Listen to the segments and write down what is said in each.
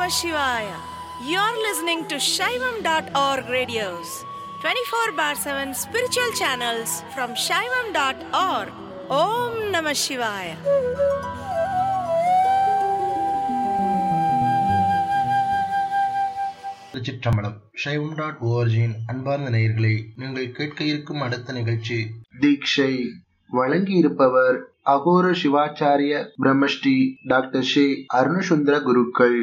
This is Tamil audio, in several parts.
Namah Shivaya. You're listening to Shaivam.org radios, 24 bar 7 spiritual channels from Shaivam.org. Om Namah Shivaya. திருச்சிற்றம்பலம் சைவம் டாட் ஓஆர்ஜியின் அன்பார்ந்த நேயர்களே நீங்கள் கேட்க இருக்கும் அடுத்த நிகழ்ச்சி தீட்சை வழங்கி இருப்பவர் அகோர சிவாச்சாரிய பிரம்மஸ்ரீ டாக்டர் ஷே அருணசுந்தர குருக்கள்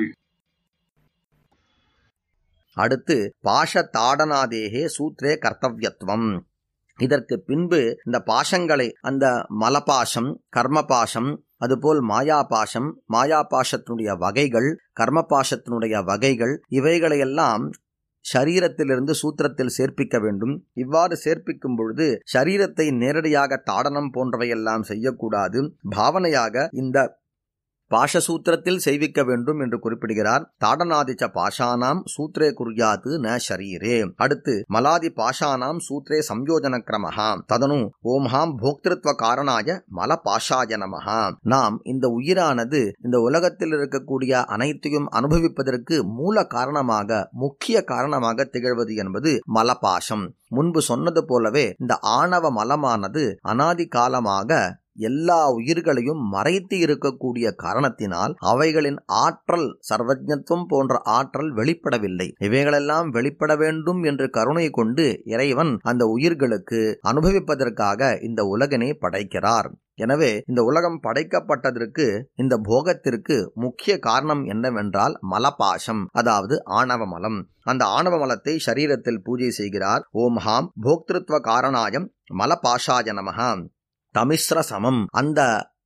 அடுத்து பாஷ தாடனாதேகே சூத்ரே கர்த்தவ்யத்துவம் இதற்கு பின்பு இந்த பாஷங்களை அந்த மலபாஷம் கர்மபாஷம் அதுபோல் மாயாபாஷம் மாயாபாஷத்தினுடைய வகைகள் கர்மபாஷத்தினுடைய வகைகள் இவைகளையெல்லாம் சரீரத்திலிருந்து சூத்திரத்தில் சேர்ப்பிக்க வேண்டும் இவ்வாறு சேர்ப்பிக்கும் பொழுது சரீரத்தை நேரடியாக தாடனம் போன்றவையெல்லாம் செய்யக்கூடாது பாவனையாக இந்த பாஷசூத்திரத்தில் செய்விக்க வேண்டும் என்று குறிப்பிடுகிறார் தாடனாதிச்ச பாஷானாம் சூத்ரே குறியாது ந ஷரீரே அடுத்து மலாதி பாஷானாம் சூத்ரே சம்யோஜன கிரமஹா ததனு ஓம்ஹாம் போக்திருத்வ காரணாய மல பாஷாய நமஹா நாம் இந்த உயிரானது இந்த உலகத்தில் இருக்கக்கூடிய அனைத்தையும் அனுபவிப்பதற்கு மூல காரணமாக முக்கிய காரணமாக திகழ்வது என்பது மலபாஷம் முன்பு சொன்னது போலவே இந்த ஆணவ மலமானது அனாதி காலமாக எல்லா உயிர்களையும் மறைத்து இருக்கக்கூடிய காரணத்தினால் அவைகளின் ஆற்றல் சர்வஜத்துவம் போன்ற ஆற்றல் வெளிப்படவில்லை இவைகளெல்லாம் வெளிப்பட வேண்டும் என்று கருணை கொண்டு இறைவன் அந்த உயிர்களுக்கு அனுபவிப்பதற்காக இந்த உலகனை படைக்கிறார் எனவே இந்த உலகம் படைக்கப்பட்டதற்கு இந்த போகத்திற்கு முக்கிய காரணம் என்னவென்றால் மலபாஷம் அதாவது ஆணவ மலம் அந்த ஆணவ மலத்தை சரீரத்தில் பூஜை செய்கிறார் ஓம்ஹாம் போக்திருத்வ காரணாயம் மலபாஷாய நமகாம் தமிஸ்ர சமம் அந்த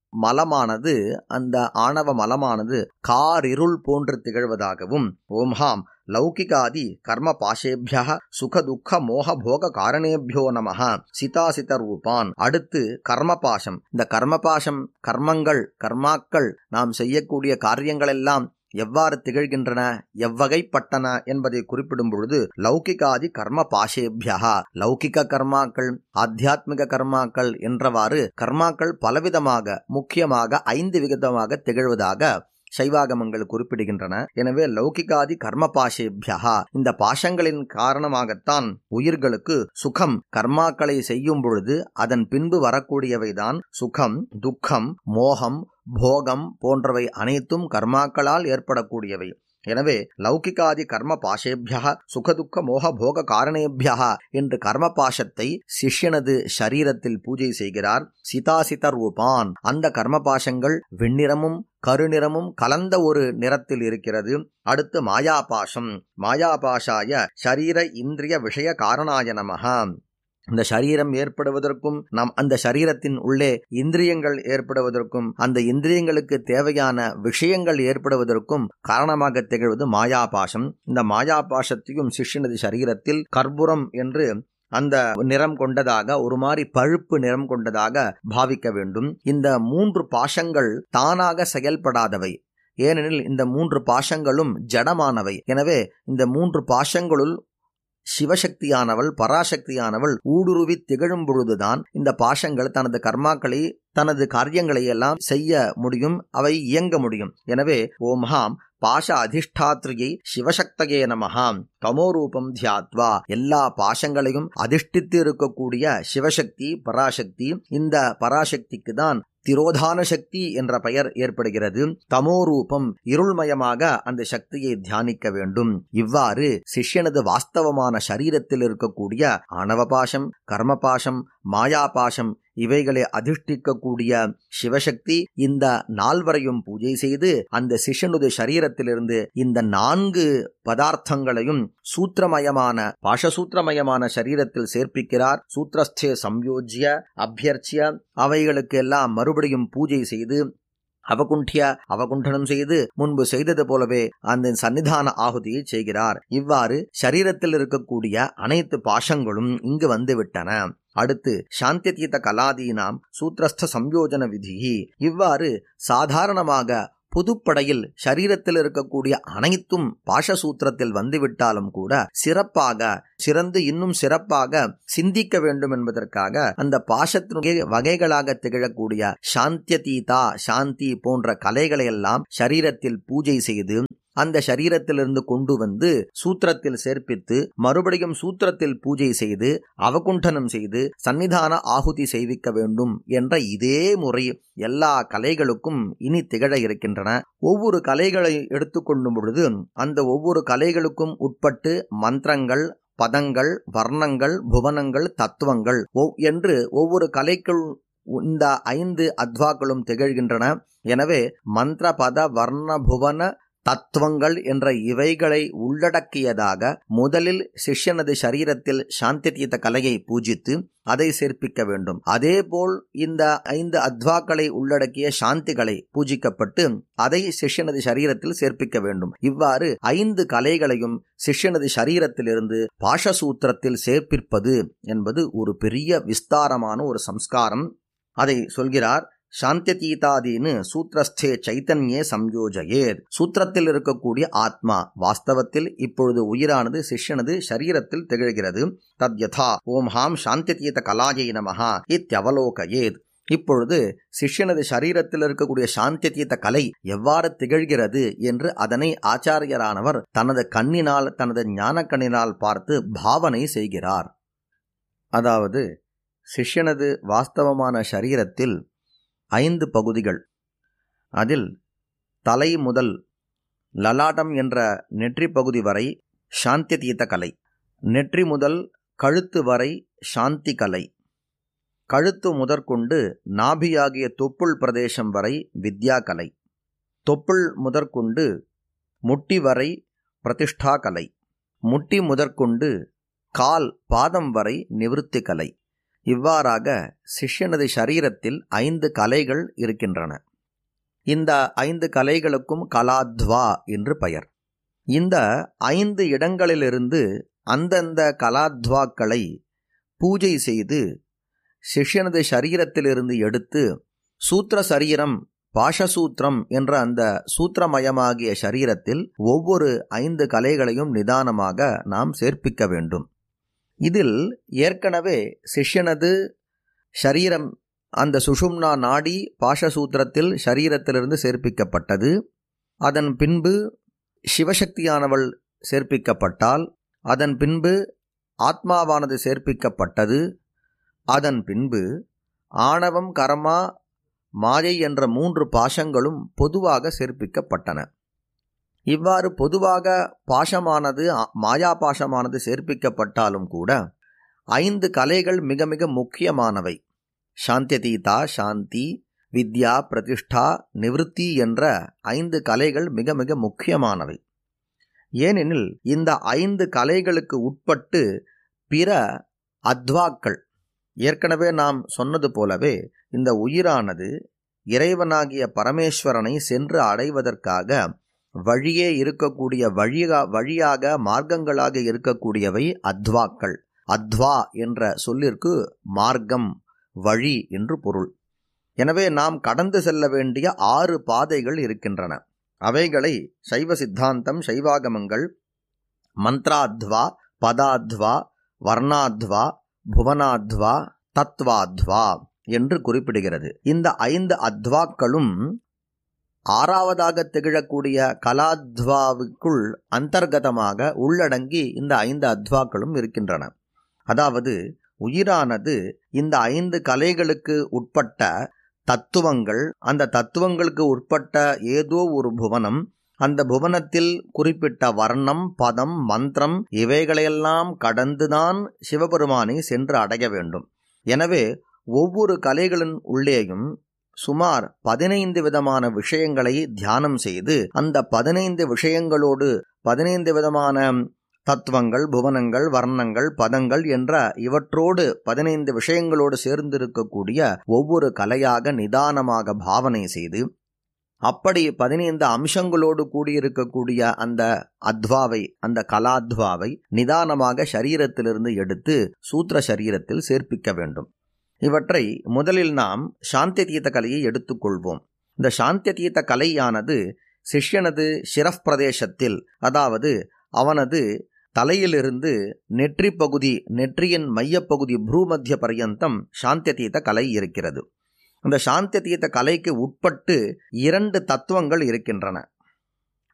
மலமானது அந்த ஆணவ மலமானது காரிருள் போன்று திகழ்வதாகவும் ஓம்ஹாம் லௌகிகாதி கர்ம பாஷேபிய சுக துக்க மோக போக காரணேபியோ நம சிதாசித ரூபான் அடுத்து கர்மபாஷம் இந்த கர்மபாஷம் கர்மங்கள் கர்மாக்கள் நாம் செய்யக்கூடிய காரியங்களெல்லாம் எவ்வாறு திகழ்கின்றன எவ்வகைப்பட்டன என்பதை குறிப்பிடும் பொழுது லௌகிகாதி கர்ம பாஷேபியா லௌகிக கர்மாக்கள் ஆத்தியாத்மிக கர்மாக்கள் என்றவாறு கர்மாக்கள் பலவிதமாக முக்கியமாக ஐந்து விதமாக திகழ்வதாக சைவாகமங்கள் குறிப்பிடுகின்றன எனவே லௌகிகாதி கர்ம பாஷேபியா இந்த பாஷங்களின் காரணமாகத்தான் உயிர்களுக்கு சுகம் கர்மாக்களை செய்யும் பொழுது அதன் பின்பு வரக்கூடியவைதான் சுகம் துக்கம் மோகம் போகம் போன்றவை அனைத்தும் கர்மாக்களால் ஏற்படக்கூடியவை எனவே லௌகிகாதி கர்ம பாஷேபியா சுகதுக்க மோக போக காரணேபியா என்று கர்ம பாஷத்தை சிஷ்யனது சரீரத்தில் பூஜை செய்கிறார் சிதாசித ரூபான் அந்த கர்ம பாஷங்கள் வெண்ணிறமும் கருநிறமும் கலந்த ஒரு நிறத்தில் இருக்கிறது அடுத்து மாயாபாஷம் மாயாபாஷாய ஷரீர இந்திரிய விஷய காரணாய நமகா இந்த சரீரம் ஏற்படுவதற்கும் நம் அந்த சரீரத்தின் உள்ளே இந்திரியங்கள் ஏற்படுவதற்கும் அந்த இந்திரியங்களுக்கு தேவையான விஷயங்கள் ஏற்படுவதற்கும் காரணமாக திகழ்வது மாயாபாசம் இந்த மாயாபாசத்தையும் சிஷ்யனது சரீரத்தில் கற்பூரம் என்று அந்த நிறம் கொண்டதாக ஒரு மாதிரி பழுப்பு நிறம் கொண்டதாக பாவிக்க வேண்டும் இந்த மூன்று பாஷங்கள் தானாக செயல்படாதவை ஏனெனில் இந்த மூன்று பாஷங்களும் ஜடமானவை எனவே இந்த மூன்று பாஷங்களுள் சிவசக்தியானவள் பராசக்தியானவள் ஊடுருவி திகழும் பொழுதுதான் இந்த பாஷங்கள் தனது கர்மாக்களை தனது காரியங்களை எல்லாம் செய்ய முடியும் அவை இயங்க முடியும் எனவே ஓம்ஹாம் பாஷ அதிஷ்டாத்ரியை சிவசக்தகே நமகாம் தமோரூபம் தியாத்வா எல்லா பாஷங்களையும் அதிஷ்டித்து இருக்கக்கூடிய சிவசக்தி பராசக்தி இந்த பராசக்திக்கு தான் திரோதான சக்தி என்ற பெயர் ஏற்படுகிறது தமோரூபம் இருள்மயமாக அந்த சக்தியை தியானிக்க வேண்டும் இவ்வாறு சிஷ்யனது வாஸ்தவமான சரீரத்தில் இருக்கக்கூடிய ஆணவபாஷம் கர்மபாஷம் மாயாபாஷம் இவைகளை அதிஷ்டிக்கக்கூடிய சிவசக்தி இந்த நால்வரையும் பூஜை செய்து அந்த சிஷ்யனுடைய சரீரத்திலிருந்து இந்த நான்கு பதார்த்தங்களையும் சூத்திரமயமான பாஷசூத்திரமயமான சரீரத்தில் சேர்ப்பிக்கிறார் சூத்திரஸ்தே சம்யோஜ்ய அபியர்ச்சிய அவைகளுக்கு எல்லாம் மறுபடியும் பூஜை செய்து அவகுண்டிய அவகுண்டனம் செய்து முன்பு செய்தது போலவே அந்த சன்னிதான ஆகுதியை செய்கிறார் இவ்வாறு சரீரத்தில் இருக்கக்கூடிய அனைத்து பாஷங்களும் இங்கு வந்துவிட்டன அடுத்து சாந்தியதீத கலாதீனாம் சூத்திரஸ்த சம்யோஜன விதி இவ்வாறு சாதாரணமாக பொதுப்படையில் சரீரத்தில் இருக்கக்கூடிய அனைத்தும் பாஷசூத்திரத்தில் வந்துவிட்டாலும் கூட சிறப்பாக சிறந்து இன்னும் சிறப்பாக சிந்திக்க வேண்டும் என்பதற்காக அந்த பாஷத்தினுடைய வகைகளாக திகழக்கூடிய சாந்தியதீதா சாந்தி போன்ற கலைகளை எல்லாம் சரீரத்தில் பூஜை செய்து அந்த சரீரத்திலிருந்து கொண்டு வந்து சூத்திரத்தில் சேர்ப்பித்து மறுபடியும் சூத்திரத்தில் பூஜை செய்து அவகுண்டனம் செய்து சன்னிதான ஆகுதி செய்விக்க வேண்டும் என்ற இதே முறை எல்லா கலைகளுக்கும் இனி திகழ இருக்கின்றன ஒவ்வொரு கலைகளை எடுத்துக்கொள்ளும் பொழுது அந்த ஒவ்வொரு கலைகளுக்கும் உட்பட்டு மந்திரங்கள் பதங்கள் வர்ணங்கள் புவனங்கள் தத்துவங்கள் என்று ஒவ்வொரு கலைக்குள் இந்த ஐந்து அத்வாக்களும் திகழ்கின்றன எனவே மந்திர பத வர்ண புவன தத்துவங்கள் என்ற இவைகளை உள்ளடக்கியதாக முதலில் சிஷ்யனது சரீரத்தில் சாந்தி தீர்த்த கலையை பூஜித்து அதை சேர்ப்பிக்க வேண்டும் அதேபோல் இந்த ஐந்து அத்வாக்களை உள்ளடக்கிய சாந்திகளை பூஜிக்கப்பட்டு அதை சிஷ்யனது சரீரத்தில் சேர்ப்பிக்க வேண்டும் இவ்வாறு ஐந்து கலைகளையும் சிஷ்யனது சரீரத்திலிருந்து பாஷசூத்திரத்தில் சேர்ப்பிப்பது என்பது ஒரு பெரிய விஸ்தாரமான ஒரு சம்ஸ்காரம் அதை சொல்கிறார் சாந்தியதீதாதீனு சூத்திரஸ்தே சைத்தன்யே சம்யோஜயேத் சூத்திரத்தில் இருக்கக்கூடிய ஆத்மா வாஸ்தவத்தில் இப்பொழுது உயிரானது சிஷ்யனது சரீரத்தில் திகழ்கிறது தத் யதா ஓம் ஹாம் சாந்தியதீத கலாயை நமஹா இத்தியவலோகயேத் இப்பொழுது சிஷ்யனது சரீரத்தில் இருக்கக்கூடிய சாந்தியதீத கலை எவ்வாறு திகழ்கிறது என்று அதனை ஆச்சாரியரானவர் தனது கண்ணினால் தனது ஞான கண்ணினால் பார்த்து பாவனை செய்கிறார் அதாவது சிஷ்யனது வாஸ்தவமான சரீரத்தில் ஐந்து பகுதிகள் அதில் தலை முதல் லலாட்டம் என்ற நெற்றி பகுதி வரை சாந்தி தீத்த கலை நெற்றி முதல் கழுத்து வரை சாந்தி கலை கழுத்து முதற்கொண்டு நாபியாகிய தொப்புள் பிரதேசம் வரை வித்யா கலை தொப்புள் முதற்கொண்டு முட்டி வரை பிரதிஷ்டா கலை முட்டி முதற்கொண்டு கால் பாதம் வரை நிவிருத்தி கலை இவ்வாறாக சிஷ்யனது சரீரத்தில் ஐந்து கலைகள் இருக்கின்றன இந்த ஐந்து கலைகளுக்கும் கலாத்வா என்று பெயர் இந்த ஐந்து இடங்களிலிருந்து அந்தந்த கலாத்வாக்களை பூஜை செய்து சிஷ்யனது சரீரத்திலிருந்து எடுத்து சூத்திர சரீரம் பாஷசூத்திரம் என்ற அந்த சூத்திரமயமாகிய சரீரத்தில் ஒவ்வொரு ஐந்து கலைகளையும் நிதானமாக நாம் சேர்ப்பிக்க வேண்டும் இதில் ஏற்கனவே சிஷ்யனது ஷரீரம் அந்த சுஷும்னா நாடி பாஷசூத்திரத்தில் ஷரீரத்திலிருந்து சேர்ப்பிக்கப்பட்டது அதன் பின்பு சிவசக்தியானவள் சேர்ப்பிக்கப்பட்டால் அதன் பின்பு ஆத்மாவானது சேர்ப்பிக்கப்பட்டது அதன் பின்பு ஆணவம் கர்மா மாயை என்ற மூன்று பாஷங்களும் பொதுவாக சேர்ப்பிக்கப்பட்டன இவ்வாறு பொதுவாக பாஷமானது மாயா பாஷமானது சேர்ப்பிக்கப்பட்டாலும் கூட ஐந்து கலைகள் மிக மிக முக்கியமானவை சாந்தியதீதா சாந்தி வித்யா பிரதிஷ்டா நிவிருத்தி என்ற ஐந்து கலைகள் மிக மிக முக்கியமானவை ஏனெனில் இந்த ஐந்து கலைகளுக்கு உட்பட்டு பிற அத்வாக்கள் ஏற்கனவே நாம் சொன்னது போலவே இந்த உயிரானது இறைவனாகிய பரமேஸ்வரனை சென்று அடைவதற்காக வழியே இருக்கக்கூடிய வழியா வழியாக மார்க்கங்களாக இருக்கக்கூடியவை அத்வாக்கள் அத்வா என்ற சொல்லிற்கு மார்க்கம் வழி என்று பொருள் எனவே நாம் கடந்து செல்ல வேண்டிய ஆறு பாதைகள் இருக்கின்றன அவைகளை சைவ சித்தாந்தம் சைவாகமங்கள் மந்த்ராத்வா பதாத்வா வர்ணாத்வா புவனாத்வா தத்வாத்வா என்று குறிப்பிடுகிறது இந்த ஐந்து அத்வாக்களும் ஆறாவதாக திகழக்கூடிய கலாத்வாவுக்குள் அந்தர்கதமாக உள்ளடங்கி இந்த ஐந்து அத்வாக்களும் இருக்கின்றன அதாவது உயிரானது இந்த ஐந்து கலைகளுக்கு உட்பட்ட தத்துவங்கள் அந்த தத்துவங்களுக்கு உட்பட்ட ஏதோ ஒரு புவனம் அந்த புவனத்தில் குறிப்பிட்ட வர்ணம் பதம் மந்திரம் இவைகளையெல்லாம் கடந்துதான் சிவபெருமானை சென்று அடைய வேண்டும் எனவே ஒவ்வொரு கலைகளின் உள்ளேயும் சுமார் பதினைந்து விதமான விஷயங்களை தியானம் செய்து அந்த பதினைந்து விஷயங்களோடு பதினைந்து விதமான தத்துவங்கள் புவனங்கள் வர்ணங்கள் பதங்கள் என்ற இவற்றோடு பதினைந்து விஷயங்களோடு சேர்ந்திருக்கக்கூடிய ஒவ்வொரு கலையாக நிதானமாக பாவனை செய்து அப்படி பதினைந்து அம்சங்களோடு கூடியிருக்கக்கூடிய அந்த அத்வாவை அந்த கலாத்வாவை நிதானமாக சரீரத்திலிருந்து எடுத்து சூத்திர சரீரத்தில் சேர்ப்பிக்க வேண்டும் இவற்றை முதலில் நாம் சாந்திய தீர்த்த கலையை எடுத்துக்கொள்வோம் இந்த சாந்திய தீர்த்த கலையானது சிஷ்யனது சிரப் பிரதேசத்தில் அதாவது அவனது தலையிலிருந்து நெற்றி பகுதி நெற்றியின் மையப்பகுதி ப்ரூமத்திய பர்யந்தம் சாந்தியதீத கலை இருக்கிறது அந்த சாந்தியதீத கலைக்கு உட்பட்டு இரண்டு தத்துவங்கள் இருக்கின்றன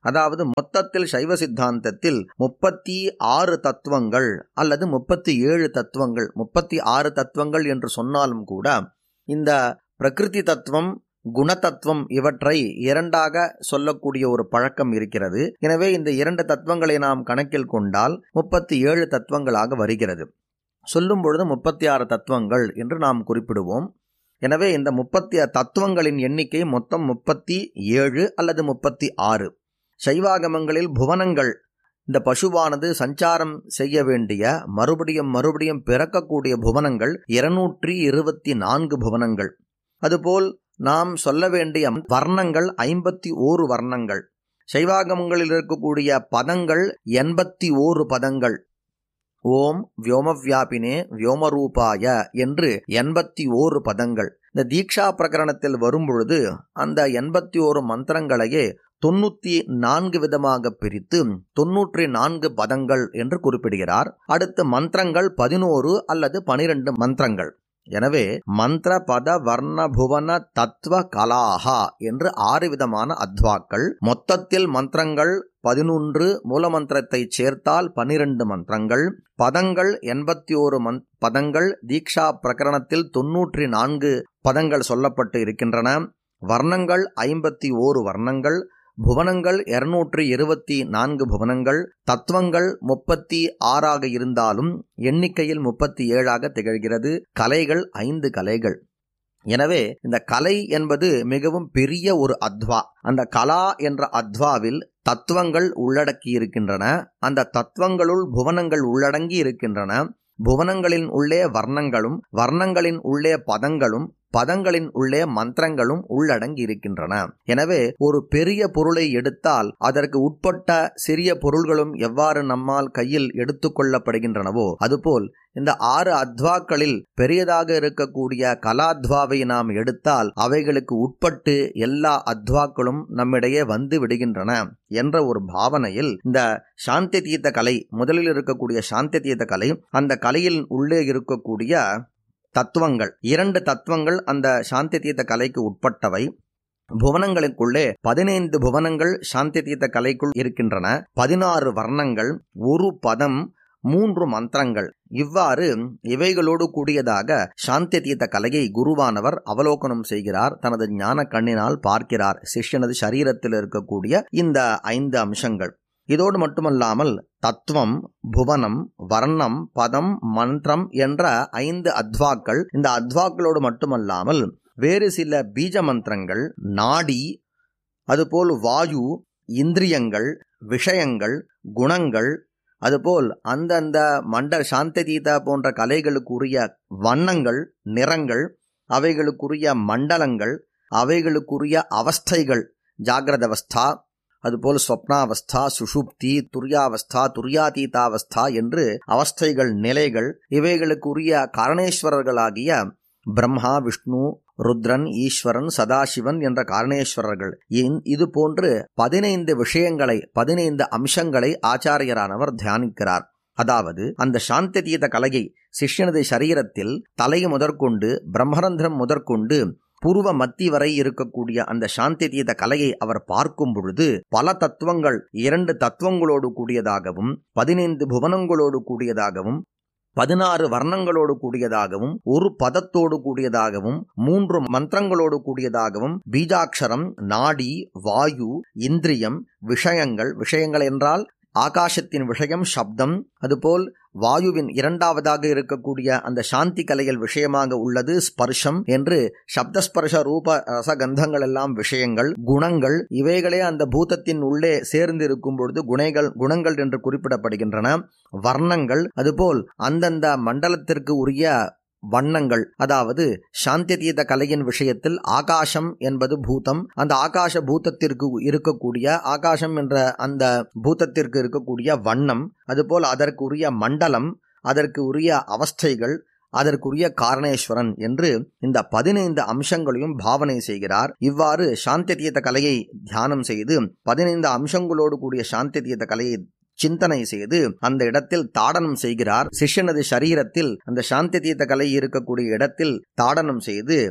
அதாவது மொத்தத்தில் சைவ சித்தாந்தத்தில் முப்பத்தி ஆறு தத்துவங்கள் அல்லது முப்பத்தி ஏழு தத்துவங்கள் முப்பத்தி ஆறு தத்துவங்கள் என்று சொன்னாலும் கூட இந்த பிரகிருதி தத்துவம் குணதத்துவம் இவற்றை இரண்டாக சொல்லக்கூடிய ஒரு பழக்கம் இருக்கிறது எனவே இந்த இரண்டு தத்துவங்களை நாம் கணக்கில் கொண்டால் முப்பத்தி ஏழு தத்துவங்களாக வருகிறது சொல்லும் பொழுது முப்பத்தி ஆறு தத்துவங்கள் என்று நாம் குறிப்பிடுவோம் எனவே இந்த முப்பத்தி தத்துவங்களின் எண்ணிக்கை மொத்தம் முப்பத்தி ஏழு அல்லது முப்பத்தி ஆறு சைவாகமங்களில் புவனங்கள் இந்த பசுவானது சஞ்சாரம் செய்ய வேண்டிய மறுபடியும் மறுபடியும் பிறக்கக்கூடிய புவனங்கள் இருநூற்றி இருபத்தி நான்கு புவனங்கள் அதுபோல் நாம் சொல்ல வேண்டிய வர்ணங்கள் ஐம்பத்தி ஓரு வர்ணங்கள் சைவாகமங்களில் இருக்கக்கூடிய பதங்கள் எண்பத்தி ஓரு பதங்கள் ஓம் வியோமவியாபினே வியோமரூபாய என்று எண்பத்தி ஓரு பதங்கள் இந்த தீக்ஷா பிரகரணத்தில் வரும்பொழுது அந்த எண்பத்தி ஓரு மந்திரங்களையே தொண்ணூத்தி நான்கு விதமாக பிரித்து தொன்னூற்றி நான்கு பதங்கள் என்று குறிப்பிடுகிறார் அடுத்து மந்திரங்கள் பதினோரு அல்லது பனிரெண்டு மந்திரங்கள் எனவே மந்திர பத வர்ண புவன தத்துவ கலாஹா என்று ஆறு விதமான அத்வாக்கள் மொத்தத்தில் மந்திரங்கள் பதினொன்று மூலமந்திரத்தை சேர்த்தால் பனிரெண்டு மந்திரங்கள் பதங்கள் எண்பத்தி ஓரு மந் பதங்கள் தீக்ஷா பிரகரணத்தில் தொன்னூற்றி நான்கு பதங்கள் சொல்லப்பட்டு இருக்கின்றன வர்ணங்கள் ஐம்பத்தி ஓரு வர்ணங்கள் புவனங்கள் இருநூற்றி இருபத்தி நான்கு புவனங்கள் தத்துவங்கள் முப்பத்தி ஆறாக இருந்தாலும் எண்ணிக்கையில் முப்பத்தி ஏழாக திகழ்கிறது கலைகள் ஐந்து கலைகள் எனவே இந்த கலை என்பது மிகவும் பெரிய ஒரு அத்வா அந்த கலா என்ற அத்வாவில் தத்துவங்கள் உள்ளடக்கி இருக்கின்றன அந்த தத்துவங்களுள் புவனங்கள் உள்ளடங்கி இருக்கின்றன புவனங்களின் உள்ளே வர்ணங்களும் வர்ணங்களின் உள்ளே பதங்களும் பதங்களின் உள்ளே மந்திரங்களும் உள்ளடங்கி இருக்கின்றன எனவே ஒரு பெரிய பொருளை எடுத்தால் அதற்கு உட்பட்ட சிறிய பொருள்களும் எவ்வாறு நம்மால் கையில் எடுத்துக்கொள்ளப்படுகின்றனவோ அதுபோல் இந்த ஆறு அத்வாக்களில் பெரியதாக இருக்கக்கூடிய கலாத்வாவை நாம் எடுத்தால் அவைகளுக்கு உட்பட்டு எல்லா அத்வாக்களும் நம்மிடையே வந்து விடுகின்றன என்ற ஒரு பாவனையில் இந்த சாந்தி தீர்த்த கலை முதலில் இருக்கக்கூடிய சாந்தி தீர்த்த கலை அந்த கலையில் உள்ளே இருக்கக்கூடிய தத்துவங்கள் இரண்டு தத்துவங்கள் அந்த சாந்தி தீர்த்த கலைக்கு உட்பட்டவை புவனங்களுக்குள்ளே பதினைந்து புவனங்கள் சாந்தி தீர்த்த கலைக்குள் இருக்கின்றன பதினாறு வர்ணங்கள் ஒரு பதம் மூன்று மந்திரங்கள் இவ்வாறு இவைகளோடு கூடியதாக சாந்தி தீர்த்த கலையை குருவானவர் அவலோகனம் செய்கிறார் தனது ஞான கண்ணினால் பார்க்கிறார் சிஷ்யனது சரீரத்தில் இருக்கக்கூடிய இந்த ஐந்து அம்சங்கள் இதோடு மட்டுமல்லாமல் தத்துவம் புவனம் வர்ணம் பதம் மந்திரம் என்ற ஐந்து அத்வாக்கள் இந்த அத்வாக்களோடு மட்டுமல்லாமல் வேறு சில பீஜ மந்திரங்கள் நாடி அதுபோல் வாயு இந்திரியங்கள் விஷயங்கள் குணங்கள் அதுபோல் அந்தந்த மண்ட சாந்ததீதா போன்ற கலைகளுக்குரிய வண்ணங்கள் நிறங்கள் அவைகளுக்குரிய மண்டலங்கள் அவைகளுக்குரிய அவஸ்தைகள் ஜாகிரத அவஸ்தா அதுபோல் ஸ்வப்னாவஸ்தா சுஷுப்தி துரியாவஸ்தா துரியாதீதாவஸ்தா என்று அவஸ்தைகள் நிலைகள் இவைகளுக்குரிய காரணேஸ்வரர்களாகிய பிரம்மா விஷ்ணு ருத்ரன் ஈஸ்வரன் சதாசிவன் என்ற காரணேஸ்வரர்கள் இது போன்று பதினைந்து விஷயங்களை பதினைந்து அம்சங்களை ஆச்சாரியரானவர் தியானிக்கிறார் அதாவது அந்த சாந்ததீத கலையை சிஷ்யனது சரீரத்தில் தலை முதற்கொண்டு பிரம்மரந்திரம் முதற்கொண்டு பூர்வ மத்தி வரை இருக்கக்கூடிய அந்த சாந்தி தீத கலையை அவர் பார்க்கும் பொழுது பல தத்துவங்கள் இரண்டு தத்துவங்களோடு கூடியதாகவும் பதினைந்து புவனங்களோடு கூடியதாகவும் பதினாறு வர்ணங்களோடு கூடியதாகவும் ஒரு பதத்தோடு கூடியதாகவும் மூன்று மந்திரங்களோடு கூடியதாகவும் பீஜாட்சரம் நாடி வாயு இந்திரியம் விஷயங்கள் விஷயங்கள் என்றால் ஆகாசத்தின் விஷயம் சப்தம் அதுபோல் வாயுவின் இரண்டாவதாக இருக்கக்கூடிய அந்த சாந்தி கலைகள் விஷயமாக உள்ளது ஸ்பர்ஷம் என்று சப்தஸ்பர்ஷ ரூப ரசகந்தங்கள் எல்லாம் விஷயங்கள் குணங்கள் இவைகளே அந்த பூதத்தின் உள்ளே சேர்ந்து இருக்கும் பொழுது குணைகள் குணங்கள் என்று குறிப்பிடப்படுகின்றன வர்ணங்கள் அதுபோல் அந்தந்த மண்டலத்திற்கு உரிய வண்ணங்கள் அதாவது சாந்திதீத கலையின் விஷயத்தில் ஆகாசம் என்பது பூதம் அந்த ஆகாச பூதத்திற்கு இருக்கக்கூடிய ஆகாசம் என்ற அந்த பூதத்திற்கு இருக்கக்கூடிய வண்ணம் அதுபோல் அதற்குரிய மண்டலம் அதற்கு உரிய அவஸ்தைகள் அதற்குரிய காரணேஸ்வரன் என்று இந்த பதினைந்து அம்சங்களையும் பாவனை செய்கிறார் இவ்வாறு சாந்தி தீர்த்த கலையை தியானம் செய்து பதினைந்து அம்சங்களோடு கூடிய சாந்தி தீர்த்த கலையை சிந்தனை செய்து அந்த இடத்தில் தாடனம் செய்கிறார் சிஷ்யனது சரீரத்தில் அந்த சாந்தி தீர்த்த கலை இருக்கக்கூடிய இடத்தில் தாடனம் செய்து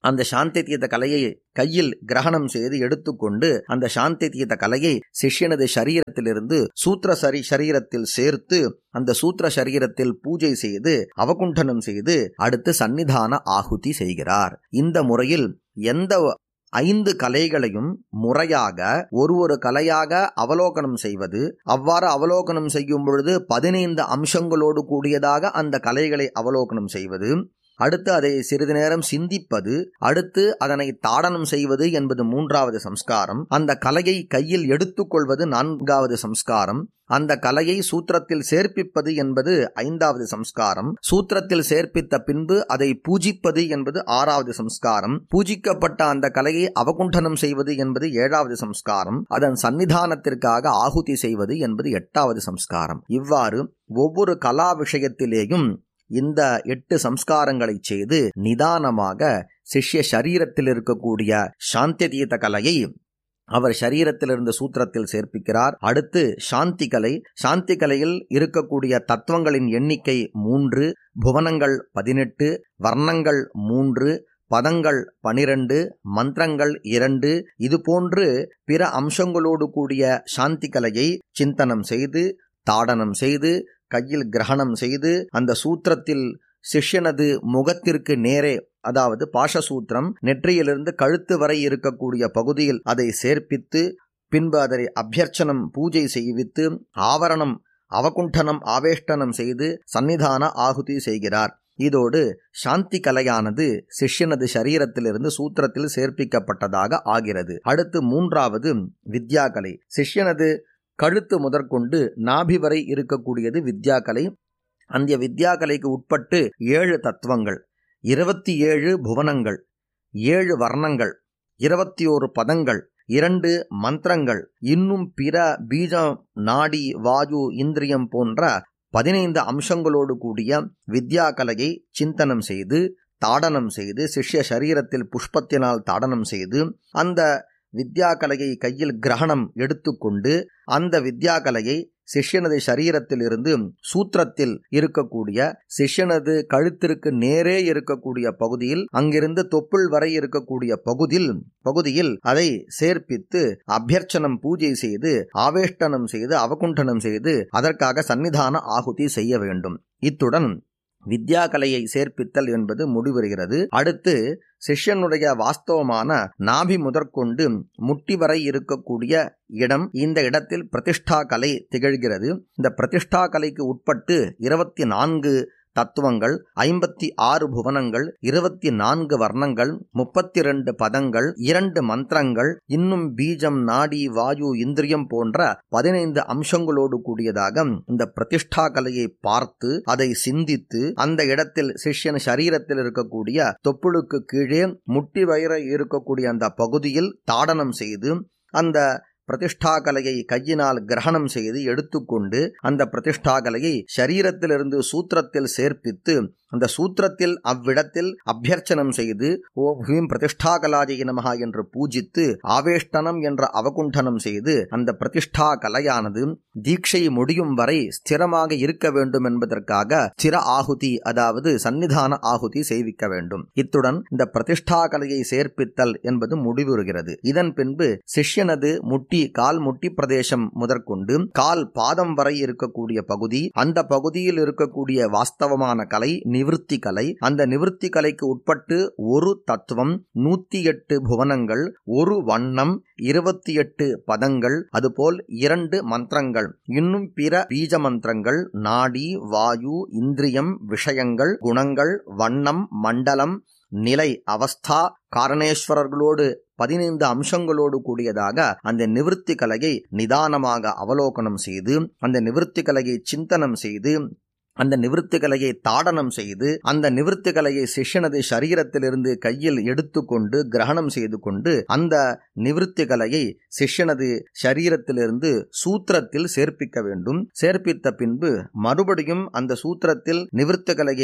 அந்த சாந்தி தீர்த்த கலையை கையில் கிரகணம் செய்து எடுத்துக்கொண்டு அந்த சாந்தி தீர்த்த கலையை சிஷ்யனது சரீரத்திலிருந்து சூத்திர சரி சரீரத்தில் சேர்த்து அந்த சூத்திர சரீரத்தில் பூஜை செய்து அவகுண்டனம் செய்து அடுத்து சன்னிதான ஆகுதி செய்கிறார் இந்த முறையில் எந்த ஐந்து கலைகளையும் முறையாக ஒரு ஒரு கலையாக அவலோகனம் செய்வது அவ்வாறு அவலோகனம் செய்யும் பொழுது பதினைந்து அம்சங்களோடு கூடியதாக அந்த கலைகளை அவலோகனம் செய்வது அடுத்து அதை சிறிது நேரம் சிந்திப்பது அடுத்து அதனை தாடனம் செய்வது என்பது மூன்றாவது சம்ஸ்காரம் அந்த கலையை கையில் எடுத்துக்கொள்வது நான்காவது சம்ஸ்காரம் அந்த கலையை சூத்திரத்தில் சேர்ப்பிப்பது என்பது ஐந்தாவது சம்ஸ்காரம் சூத்திரத்தில் சேர்ப்பித்த பின்பு அதை பூஜிப்பது என்பது ஆறாவது சம்ஸ்காரம் பூஜிக்கப்பட்ட அந்த கலையை அவகுண்டனம் செய்வது என்பது ஏழாவது சம்ஸ்காரம் அதன் சன்னிதானத்திற்காக ஆகுதி செய்வது என்பது எட்டாவது சம்ஸ்காரம் இவ்வாறு ஒவ்வொரு கலா விஷயத்திலேயும் இந்த எட்டு சம்ஸ்காரங்களை செய்து நிதானமாக சிஷ்ய சரீரத்தில் இருக்கக்கூடிய சாந்தி தீர்த்த கலையை அவர் சரீரத்திலிருந்து சூத்திரத்தில் சேர்ப்பிக்கிறார் அடுத்து சாந்தி கலை சாந்தி கலையில் இருக்கக்கூடிய தத்துவங்களின் எண்ணிக்கை மூன்று புவனங்கள் பதினெட்டு வர்ணங்கள் மூன்று பதங்கள் பனிரெண்டு மந்திரங்கள் இரண்டு இது போன்று பிற அம்சங்களோடு கூடிய சாந்தி கலையை சிந்தனம் செய்து தாடனம் செய்து கையில் கிரகணம் செய்து அந்த சூத்திரத்தில் சிஷ்யனது முகத்திற்கு நேரே அதாவது பாஷசூத்திரம் நெற்றியிலிருந்து கழுத்து வரை இருக்கக்கூடிய பகுதியில் அதை சேர்ப்பித்து பின்பு அதனை அபியர்ச்சனம் பூஜை செய்வித்து ஆவரணம் அவகுண்டனம் ஆவேஷ்டனம் செய்து சன்னிதான ஆகுதி செய்கிறார் இதோடு சாந்தி கலையானது சிஷ்யனது சரீரத்திலிருந்து சூத்திரத்தில் சேர்ப்பிக்கப்பட்டதாக ஆகிறது அடுத்து மூன்றாவது வித்யாகலை சிஷ்யனது கழுத்து முதற்கொண்டு நாபி வரை இருக்கக்கூடியது வித்யாகலை அந்த வித்யாகலைக்கு உட்பட்டு ஏழு தத்துவங்கள் இருபத்தி ஏழு புவனங்கள் ஏழு வர்ணங்கள் இருபத்தி ஓரு பதங்கள் இரண்டு மந்திரங்கள் இன்னும் பிற பீஜம் நாடி வாயு இந்திரியம் போன்ற பதினைந்து அம்சங்களோடு கூடிய வித்யாகலையை சிந்தனம் செய்து தாடனம் செய்து சிஷ்ய சரீரத்தில் புஷ்பத்தினால் தாடனம் செய்து அந்த வித்யாகலையை கையில் கிரகணம் எடுத்துக்கொண்டு அந்த வித்யாகலையை சிஷ்யனது சரீரத்தில் இருந்து சூத்திரத்தில் இருக்கக்கூடிய சிஷ்யனது கழுத்திற்கு நேரே இருக்கக்கூடிய பகுதியில் அங்கிருந்து தொப்புள் வரை இருக்கக்கூடிய பகுதியில் பகுதியில் அதை சேர்ப்பித்து அபியர்ச்சனம் பூஜை செய்து ஆவேஷ்டனம் செய்து அவகுண்டனம் செய்து அதற்காக சன்னிதான ஆகுதி செய்ய வேண்டும் இத்துடன் வித்யாகலையை சேர்ப்பித்தல் என்பது முடிவருகிறது அடுத்து சிஷ்யனுடைய வாஸ்தவமான நாபி முதற்கொண்டு முட்டி வரை இருக்கக்கூடிய இடம் இந்த இடத்தில் பிரதிஷ்டா கலை திகழ்கிறது இந்த பிரதிஷ்டா கலைக்கு உட்பட்டு இருபத்தி நான்கு தத்துவங்கள் ஐம்பத்தி ஆறு புவனங்கள் இருபத்தி நான்கு வர்ணங்கள் முப்பத்தி ரெண்டு பதங்கள் இரண்டு மந்திரங்கள் இன்னும் பீஜம் நாடி வாயு இந்திரியம் போன்ற பதினைந்து அம்சங்களோடு கூடியதாக இந்த பிரதிஷ்டா கலையை பார்த்து அதை சிந்தித்து அந்த இடத்தில் சிஷ்யன் சரீரத்தில் இருக்கக்கூடிய தொப்புளுக்கு கீழே முட்டி வயிற இருக்கக்கூடிய அந்த பகுதியில் தாடனம் செய்து அந்த பிரதிஷ்டாகலையை கையினால் கிரகணம் செய்து எடுத்துக்கொண்டு அந்த பிரதிஷ்டாகலையை சரீரத்திலிருந்து சூத்திரத்தில் சேர்ப்பித்து அந்த சூத்திரத்தில் அவ்விடத்தில் அபியர்ச்சனம் செய்து ஓ ஹீம் பிரதிஷ்டாகலாஜய நமகா என்று பூஜித்து ஆவேஷ்டனம் என்ற அவகுண்டனம் செய்து அந்த பிரதிஷ்டா கலையானது தீட்சை முடியும் வரை ஸ்திரமாக இருக்க வேண்டும் என்பதற்காக ஸ்திர ஆகுதி அதாவது சன்னிதான ஆகுதி செய்விக்க வேண்டும் இத்துடன் இந்த பிரதிஷ்டா கலையை சேர்ப்பித்தல் என்பது முடிவுறுகிறது இதன் பின்பு சிஷ்யனது முட்டி கால் முட்டி பிரதேசம் முதற்கொண்டு கால் பாதம் வரை இருக்கக்கூடிய பகுதி அந்த பகுதியில் இருக்கக்கூடிய வாஸ்தவமான கலை நிவிருத்தி கலை அந்த நிவிருத்தி கலைக்கு உட்பட்டு ஒரு தத்துவம் நூத்தி எட்டு புவனங்கள் ஒரு வண்ணம் இருபத்தி எட்டு பதங்கள் அதுபோல் இரண்டு மந்திரங்கள் இன்னும் பிற பீஜ மந்திரங்கள் நாடி வாயு இந்திரியம் விஷயங்கள் குணங்கள் வண்ணம் மண்டலம் நிலை அவஸ்தா காரணேஸ்வரர்களோடு பதினைந்து அம்சங்களோடு கூடியதாக அந்த நிவிருத்தி கலையை நிதானமாக அவலோகனம் செய்து அந்த நிவிருத்தி கலையை சிந்தனம் செய்து அந்த நிவிருத்தி கலையை தாடனம் செய்து அந்த நிவிருத்தி கலையை சிஷ்யனது சரீரத்திலிருந்து கையில் எடுத்துக்கொண்டு கிரகணம் செய்து கொண்டு அந்த நிவிருத்தி கலையை சிஷ்யனது சரீரத்திலிருந்து சூத்திரத்தில் சேர்ப்பிக்க வேண்டும் சேர்ப்பித்த பின்பு மறுபடியும் அந்த சூத்திரத்தில் நிவிருத்தி கலையை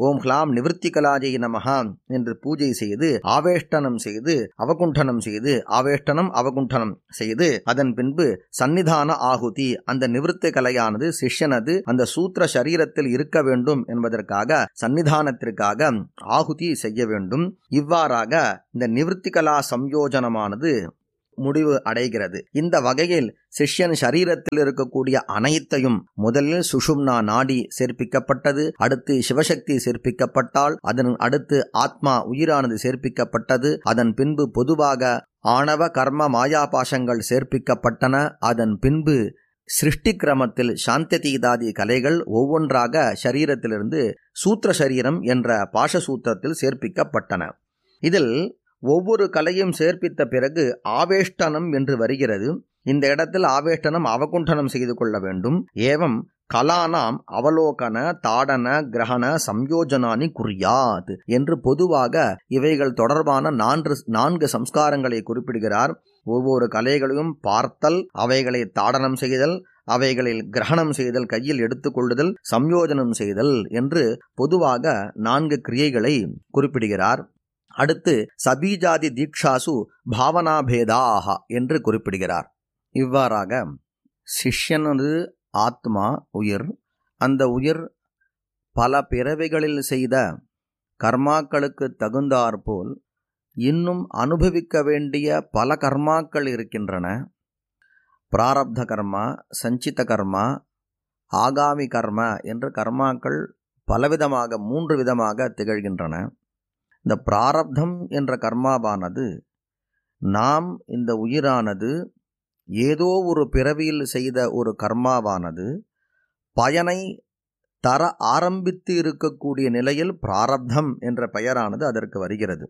ஓம் ஹ்லாம் நிவர்த்தி கலாஜை நமஹா என்று பூஜை செய்து ஆவேஷ்டனம் செய்து அவகுண்டனம் செய்து ஆவேஷ்டனம் அவகுண்டனம் செய்து அதன் பின்பு சன்னிதான ஆகுதி அந்த நிவர்த்தி கலையானது சிஷ்யனது அந்த சூத்திர சரீரத்தில் இருக்க வேண்டும் என்பதற்காக சன்னிதானத்திற்காக ஆகுதி செய்ய வேண்டும் இவ்வாறாக இந்த நிவர்த்தி கலா சம்யோஜனமானது முடிவு அடைகிறது இந்த வகையில் சிஷ்யன் சரீரத்தில் இருக்கக்கூடிய அனைத்தையும் முதலில் சுஷும்னா நாடி சேர்ப்பிக்கப்பட்டது அடுத்து சிவசக்தி சேர்ப்பிக்கப்பட்டால் அதன் அடுத்து ஆத்மா உயிரானது சேர்ப்பிக்கப்பட்டது அதன் பின்பு பொதுவாக ஆணவ கர்ம மாயாபாசங்கள் சேர்ப்பிக்கப்பட்டன அதன் பின்பு சிருஷ்டி கிரமத்தில் சாந்ததீதாதி கலைகள் ஒவ்வொன்றாக சரீரத்திலிருந்து சூத்திர சரீரம் என்ற பாஷசூத்திரத்தில் சேர்ப்பிக்கப்பட்டன இதில் ஒவ்வொரு கலையும் சேர்ப்பித்த பிறகு ஆவேஷ்டனம் என்று வருகிறது இந்த இடத்தில் ஆவேஷ்டனம் அவகுண்டனம் செய்து கொள்ள வேண்டும் ஏவம் கலானாம் அவலோகன தாடன கிரகண சம்யோஜனானி குறியாத் என்று பொதுவாக இவைகள் தொடர்பான நான்கு நான்கு சம்ஸ்காரங்களை குறிப்பிடுகிறார் ஒவ்வொரு கலைகளையும் பார்த்தல் அவைகளை தாடனம் செய்தல் அவைகளில் கிரகணம் செய்தல் கையில் எடுத்துக்கொள்ளுதல் சம்யோஜனம் செய்தல் என்று பொதுவாக நான்கு கிரியைகளை குறிப்பிடுகிறார் அடுத்து சபீஜாதி தீக்ஷாசு பாவனாபேதாக என்று குறிப்பிடுகிறார் இவ்வாறாக சிஷ்யனது ஆத்மா உயிர் அந்த உயிர் பல பிறவைகளில் செய்த கர்மாக்களுக்கு தகுந்தாற்போல் இன்னும் அனுபவிக்க வேண்டிய பல கர்மாக்கள் இருக்கின்றன பிராரப்த கர்மா சஞ்சித கர்மா ஆகாமி கர்ம என்ற கர்மாக்கள் பலவிதமாக மூன்று விதமாக திகழ்கின்றன இந்த பிராரப்தம் என்ற கர்மாவானது நாம் இந்த உயிரானது ஏதோ ஒரு பிறவியில் செய்த ஒரு கர்மாவானது பயனை தர ஆரம்பித்து இருக்கக்கூடிய நிலையில் பிராரப்தம் என்ற பெயரானது அதற்கு வருகிறது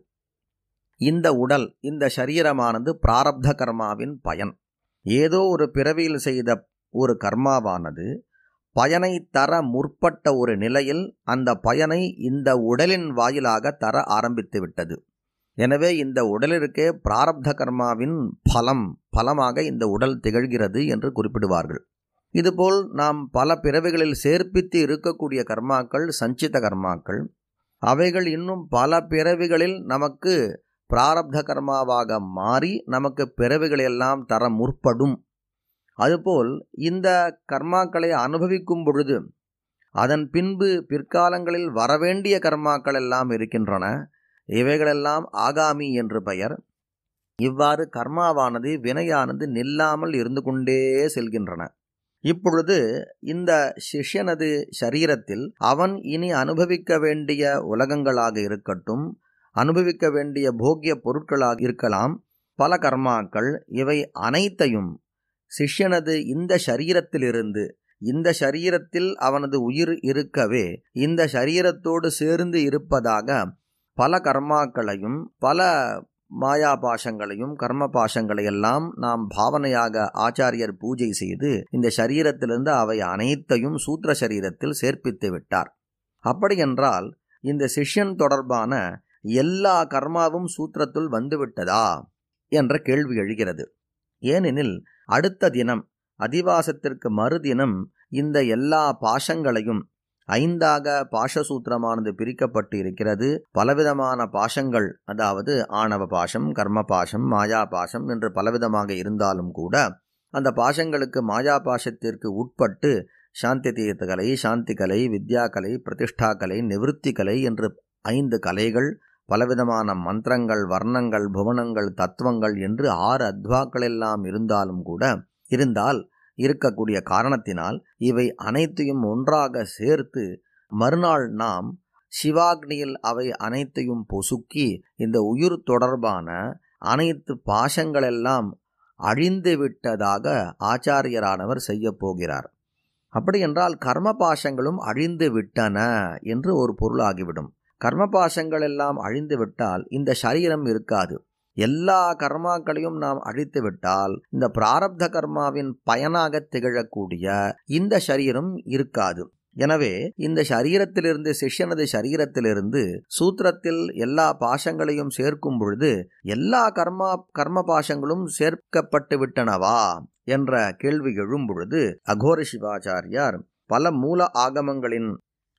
இந்த உடல் இந்த சரீரமானது பிராரப்த கர்மாவின் பயன் ஏதோ ஒரு பிறவியில் செய்த ஒரு கர்மாவானது பயனை தர முற்பட்ட ஒரு நிலையில் அந்த பயனை இந்த உடலின் வாயிலாக தர ஆரம்பித்து விட்டது எனவே இந்த உடலிற்கே பிராரப்த கர்மாவின் பலம் பலமாக இந்த உடல் திகழ்கிறது என்று குறிப்பிடுவார்கள் இதுபோல் நாம் பல பிறவிகளில் சேர்ப்பித்து இருக்கக்கூடிய கர்மாக்கள் சஞ்சித கர்மாக்கள் அவைகள் இன்னும் பல பிறவிகளில் நமக்கு பிராரப்த கர்மாவாக மாறி நமக்கு பிறவிகளெல்லாம் தர முற்படும் அதுபோல் இந்த கர்மாக்களை அனுபவிக்கும் பொழுது அதன் பின்பு பிற்காலங்களில் வரவேண்டிய கர்மாக்கள் எல்லாம் இருக்கின்றன இவைகளெல்லாம் ஆகாமி என்று பெயர் இவ்வாறு கர்மாவானது வினையானது நில்லாமல் இருந்து கொண்டே செல்கின்றன இப்பொழுது இந்த சிஷ்யனது சரீரத்தில் அவன் இனி அனுபவிக்க வேண்டிய உலகங்களாக இருக்கட்டும் அனுபவிக்க வேண்டிய போக்கிய பொருட்களாக இருக்கலாம் பல கர்மாக்கள் இவை அனைத்தையும் சிஷ்யனது இந்த சரீரத்திலிருந்து இந்த சரீரத்தில் அவனது உயிர் இருக்கவே இந்த சரீரத்தோடு சேர்ந்து இருப்பதாக பல கர்மாக்களையும் பல மாயா பாசங்களையும் கர்ம பாசங்களை எல்லாம் நாம் பாவனையாக ஆச்சாரியர் பூஜை செய்து இந்த சரீரத்திலிருந்து அவை அனைத்தையும் சூத்திர சரீரத்தில் சேர்ப்பித்து விட்டார் அப்படியென்றால் இந்த சிஷ்யன் தொடர்பான எல்லா கர்மாவும் சூத்திரத்துள் வந்துவிட்டதா என்ற கேள்வி எழுகிறது ஏனெனில் அடுத்த தினம் அதிவாசத்திற்கு மறுதினம் இந்த எல்லா பாஷங்களையும் ஐந்தாக பாஷசூத்திரமானது பிரிக்கப்பட்டு இருக்கிறது பலவிதமான பாஷங்கள் அதாவது ஆணவ பாஷம் கர்ம பாஷம் மாயா பாஷம் என்று பலவிதமாக இருந்தாலும் கூட அந்த பாஷங்களுக்கு மாயா பாஷத்திற்கு உட்பட்டு சாந்தி தீர்த்த கலை சாந்தி கலை வித்யா கலை பிரதிஷ்டா கலை நிவிருத்தி கலை என்று ஐந்து கலைகள் பலவிதமான மந்திரங்கள் வர்ணங்கள் புவனங்கள் தத்துவங்கள் என்று ஆறு அத்வாக்கள் எல்லாம் இருந்தாலும் கூட இருந்தால் இருக்கக்கூடிய காரணத்தினால் இவை அனைத்தையும் ஒன்றாக சேர்த்து மறுநாள் நாம் சிவாக்னியில் அவை அனைத்தையும் பொசுக்கி இந்த உயிர் தொடர்பான அனைத்து பாசங்களெல்லாம் அழிந்து விட்டதாக ஆச்சாரியரானவர் செய்ய போகிறார் அப்படி என்றால் கர்ம பாசங்களும் அழிந்து விட்டன என்று ஒரு பொருள் ஆகிவிடும் கர்ம பாசங்கள் எல்லாம் அழிந்து விட்டால் இந்த சரீரம் இருக்காது எல்லா கர்மாக்களையும் நாம் அழித்து விட்டால் இந்த பிராரப்த கர்மாவின் பயனாக திகழக்கூடிய இந்த சரீரம் இருக்காது எனவே இந்த சரீரத்திலிருந்து சிஷ்யனது சரீரத்திலிருந்து சூத்திரத்தில் எல்லா பாசங்களையும் சேர்க்கும் பொழுது எல்லா கர்மா கர்ம பாசங்களும் சேர்க்கப்பட்டு விட்டனவா என்ற கேள்வி எழும் பொழுது அகோர சிவாச்சாரியார் பல மூல ஆகமங்களின்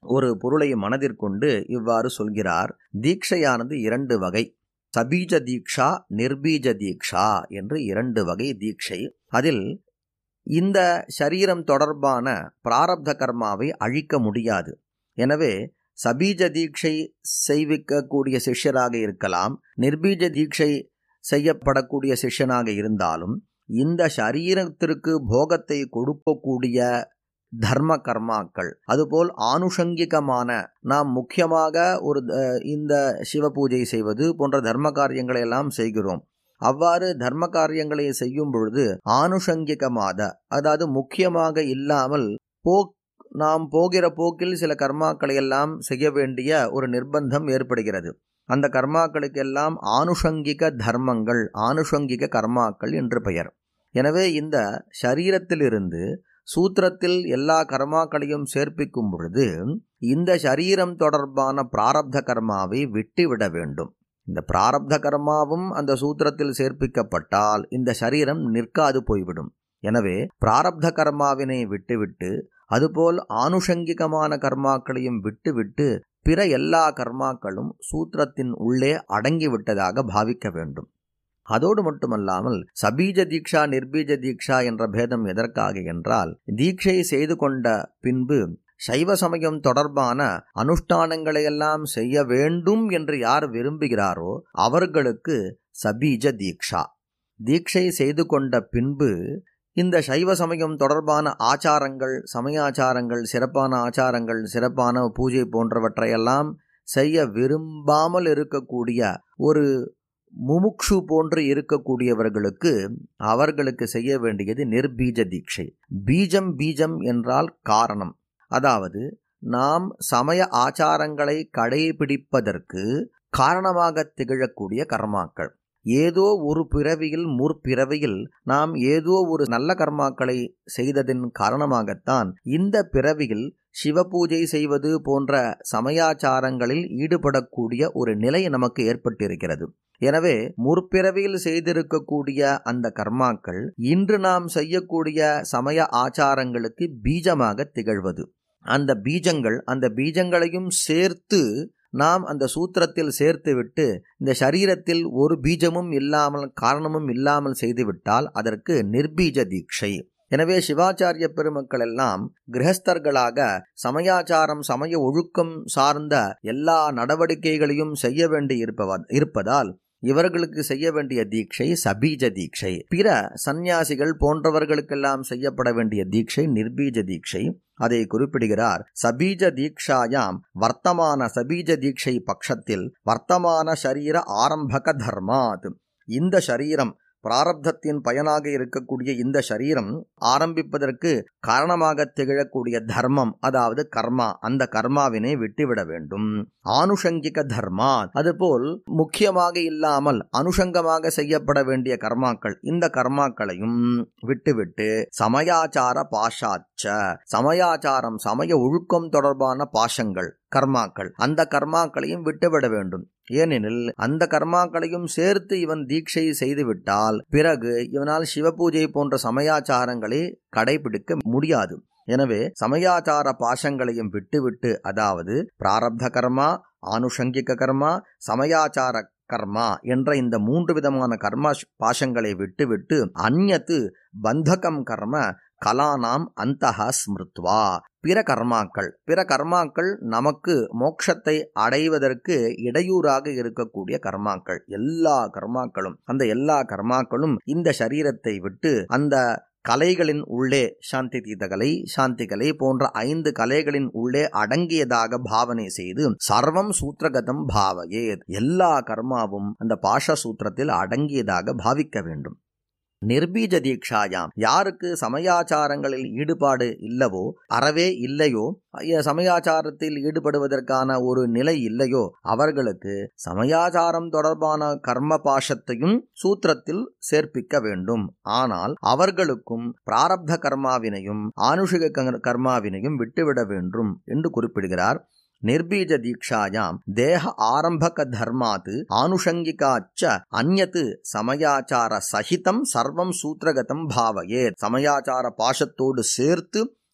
ஒரு பொருளை மனதிற்கொண்டு இவ்வாறு சொல்கிறார் தீட்சையானது இரண்டு வகை சபீஜ தீக்ஷா நிர்பீஜ தீக்ஷா என்று இரண்டு வகை தீட்சை அதில் இந்த சரீரம் தொடர்பான பிராரப்த கர்மாவை அழிக்க முடியாது எனவே சபீஜ தீட்சை செய்விக்கக்கூடிய சிஷ்யராக இருக்கலாம் நிர்பீஜ தீட்சை செய்யப்படக்கூடிய சிஷ்யனாக இருந்தாலும் இந்த சரீரத்திற்கு போகத்தை கொடுக்கக்கூடிய தர்ம கர்மாக்கள் அதுபோல் ஆனுஷங்கிகமான நாம் முக்கியமாக ஒரு இந்த சிவ பூஜை செய்வது போன்ற தர்ம காரியங்களை எல்லாம் செய்கிறோம் அவ்வாறு தர்ம காரியங்களை செய்யும் பொழுது ஆனுஷங்கிகமாக அதாவது முக்கியமாக இல்லாமல் போ நாம் போகிற போக்கில் சில கர்மாக்களை எல்லாம் செய்ய வேண்டிய ஒரு நிர்பந்தம் ஏற்படுகிறது அந்த கர்மாக்களுக்கெல்லாம் ஆனுஷங்கிக தர்மங்கள் ஆனுஷங்கிக கர்மாக்கள் என்று பெயர் எனவே இந்த சரீரத்திலிருந்து சூத்திரத்தில் எல்லா கர்மாக்களையும் சேர்ப்பிக்கும் பொழுது இந்த சரீரம் தொடர்பான பிராரப்த கர்மாவை விட்டுவிட வேண்டும் இந்த பிராரப்த கர்மாவும் அந்த சூத்திரத்தில் சேர்ப்பிக்கப்பட்டால் இந்த சரீரம் நிற்காது போய்விடும் எனவே பிராரப்த கர்மாவினை விட்டுவிட்டு அதுபோல் ஆனுஷங்கிகமான கர்மாக்களையும் விட்டுவிட்டு பிற எல்லா கர்மாக்களும் சூத்திரத்தின் உள்ளே அடங்கிவிட்டதாக பாவிக்க வேண்டும் அதோடு மட்டுமல்லாமல் சபீஜ தீக்ஷா நிர்பீஜ தீக்ஷா என்ற பேதம் எதற்காக என்றால் தீட்சை செய்து கொண்ட பின்பு சைவ சமயம் தொடர்பான அனுஷ்டானங்களையெல்லாம் செய்ய வேண்டும் என்று யார் விரும்புகிறாரோ அவர்களுக்கு சபீஜ தீக்ஷா தீட்சை செய்து கொண்ட பின்பு இந்த சைவ சமயம் தொடர்பான ஆச்சாரங்கள் சமயாச்சாரங்கள் சிறப்பான ஆச்சாரங்கள் சிறப்பான பூஜை போன்றவற்றையெல்லாம் செய்ய விரும்பாமல் இருக்கக்கூடிய ஒரு முமுக்ஷு போன்று இருக்கக்கூடியவர்களுக்கு அவர்களுக்கு செய்ய வேண்டியது நிர்பீஜ தீட்சை பீஜம் பீஜம் என்றால் காரணம் அதாவது நாம் சமய ஆச்சாரங்களை கடைபிடிப்பதற்கு காரணமாக திகழக்கூடிய கர்மாக்கள் ஏதோ ஒரு பிறவியில் முற்பிறவியில் நாம் ஏதோ ஒரு நல்ல கர்மாக்களை செய்ததின் காரணமாகத்தான் இந்த பிறவியில் சிவபூஜை செய்வது போன்ற சமயாச்சாரங்களில் ஈடுபடக்கூடிய ஒரு நிலை நமக்கு ஏற்பட்டிருக்கிறது எனவே முற்பிறவியில் செய்திருக்கக்கூடிய அந்த கர்மாக்கள் இன்று நாம் செய்யக்கூடிய சமய ஆச்சாரங்களுக்கு பீஜமாக திகழ்வது அந்த பீஜங்கள் அந்த பீஜங்களையும் சேர்த்து நாம் அந்த சூத்திரத்தில் சேர்த்துவிட்டு இந்த சரீரத்தில் ஒரு பீஜமும் இல்லாமல் காரணமும் இல்லாமல் செய்துவிட்டால் அதற்கு நிர்பீஜ தீட்சை எனவே சிவாச்சாரிய பெருமக்கள் எல்லாம் கிரகஸ்தர்களாக சமயாச்சாரம் சமய ஒழுக்கம் சார்ந்த எல்லா நடவடிக்கைகளையும் செய்ய வேண்டி இருப்பவ இருப்பதால் இவர்களுக்கு செய்ய வேண்டிய தீட்சை சபீஜ தீட்சை பிற சந்நியாசிகள் போன்றவர்களுக்கெல்லாம் செய்யப்பட வேண்டிய தீட்சை நிர்பீஜ தீட்சை அதை குறிப்பிடுகிறார் சபீஜ தீக்ஷாயாம் வர்த்தமான சபீஜ தீட்சை பட்சத்தில் வர்த்தமான சரீர ஆரம்பக தர்மாத் இந்த சரீரம் பிராரப்தத்தின் பயனாக இருக்கக்கூடிய இந்த சரீரம் ஆரம்பிப்பதற்கு காரணமாக திகழக்கூடிய தர்மம் அதாவது கர்மா அந்த கர்மாவினை விட்டுவிட வேண்டும் ஆனுஷங்கிக தர்மா அதுபோல் முக்கியமாக இல்லாமல் அனுஷங்கமாக செய்யப்பட வேண்டிய கர்மாக்கள் இந்த கர்மாக்களையும் விட்டுவிட்டு சமயாச்சார பாஷாச்ச சமயாச்சாரம் சமய ஒழுக்கம் தொடர்பான பாஷங்கள் கர்மாக்கள் அந்த கர்மாக்களையும் விட்டுவிட வேண்டும் ஏனெனில் அந்த கர்மாக்களையும் சேர்த்து இவன் தீட்சை செய்துவிட்டால் பிறகு இவனால் சிவபூஜை போன்ற சமயாச்சாரங்களை கடைபிடிக்க முடியாது எனவே சமயாச்சார பாசங்களையும் விட்டுவிட்டு அதாவது பிராரப்த கர்மா ஆனுஷங்கிக கர்மா சமயாச்சார கர்மா என்ற இந்த மூன்று விதமான கர்மா பாசங்களை விட்டுவிட்டு அந்நத்து பந்தகம் கர்ம கலானாம் அந்தஹ ஸ்மிருத்வா பிற கர்மாக்கள் பிற கர்மாக்கள் நமக்கு மோட்சத்தை அடைவதற்கு இடையூறாக இருக்கக்கூடிய கர்மாக்கள் எல்லா கர்மாக்களும் அந்த எல்லா கர்மாக்களும் இந்த சரீரத்தை விட்டு அந்த கலைகளின் உள்ளே சாந்தி தீத கலை சாந்தி கலை போன்ற ஐந்து கலைகளின் உள்ளே அடங்கியதாக பாவனை செய்து சர்வம் சூத்திரகதம் பாவையே எல்லா கர்மாவும் அந்த பாஷ சூத்திரத்தில் அடங்கியதாக பாவிக்க வேண்டும் நிர்பீஜ தீக்ஷாயாம் யாருக்கு சமயாச்சாரங்களில் ஈடுபாடு இல்லவோ அறவே இல்லையோ சமயாச்சாரத்தில் ஈடுபடுவதற்கான ஒரு நிலை இல்லையோ அவர்களுக்கு சமயாச்சாரம் தொடர்பான கர்ம பாஷத்தையும் சூத்திரத்தில் சேர்ப்பிக்க வேண்டும் ஆனால் அவர்களுக்கும் பிராரப்த கர்மாவினையும் ஆனுஷிக கர்மாவினையும் விட்டுவிட வேண்டும் என்று குறிப்பிடுகிறார் நிர்பீஜ தீக்ஷாயாம் தேக ஆரம்பக தர்மாத் ஆனுஷங்கிகாச்ச அந்நத்து சமயாச்சார சகிதம் சர்வம் சூத்திரகதம் பாவையே சமயாச்சார பாஷத்தோடு சேர்த்து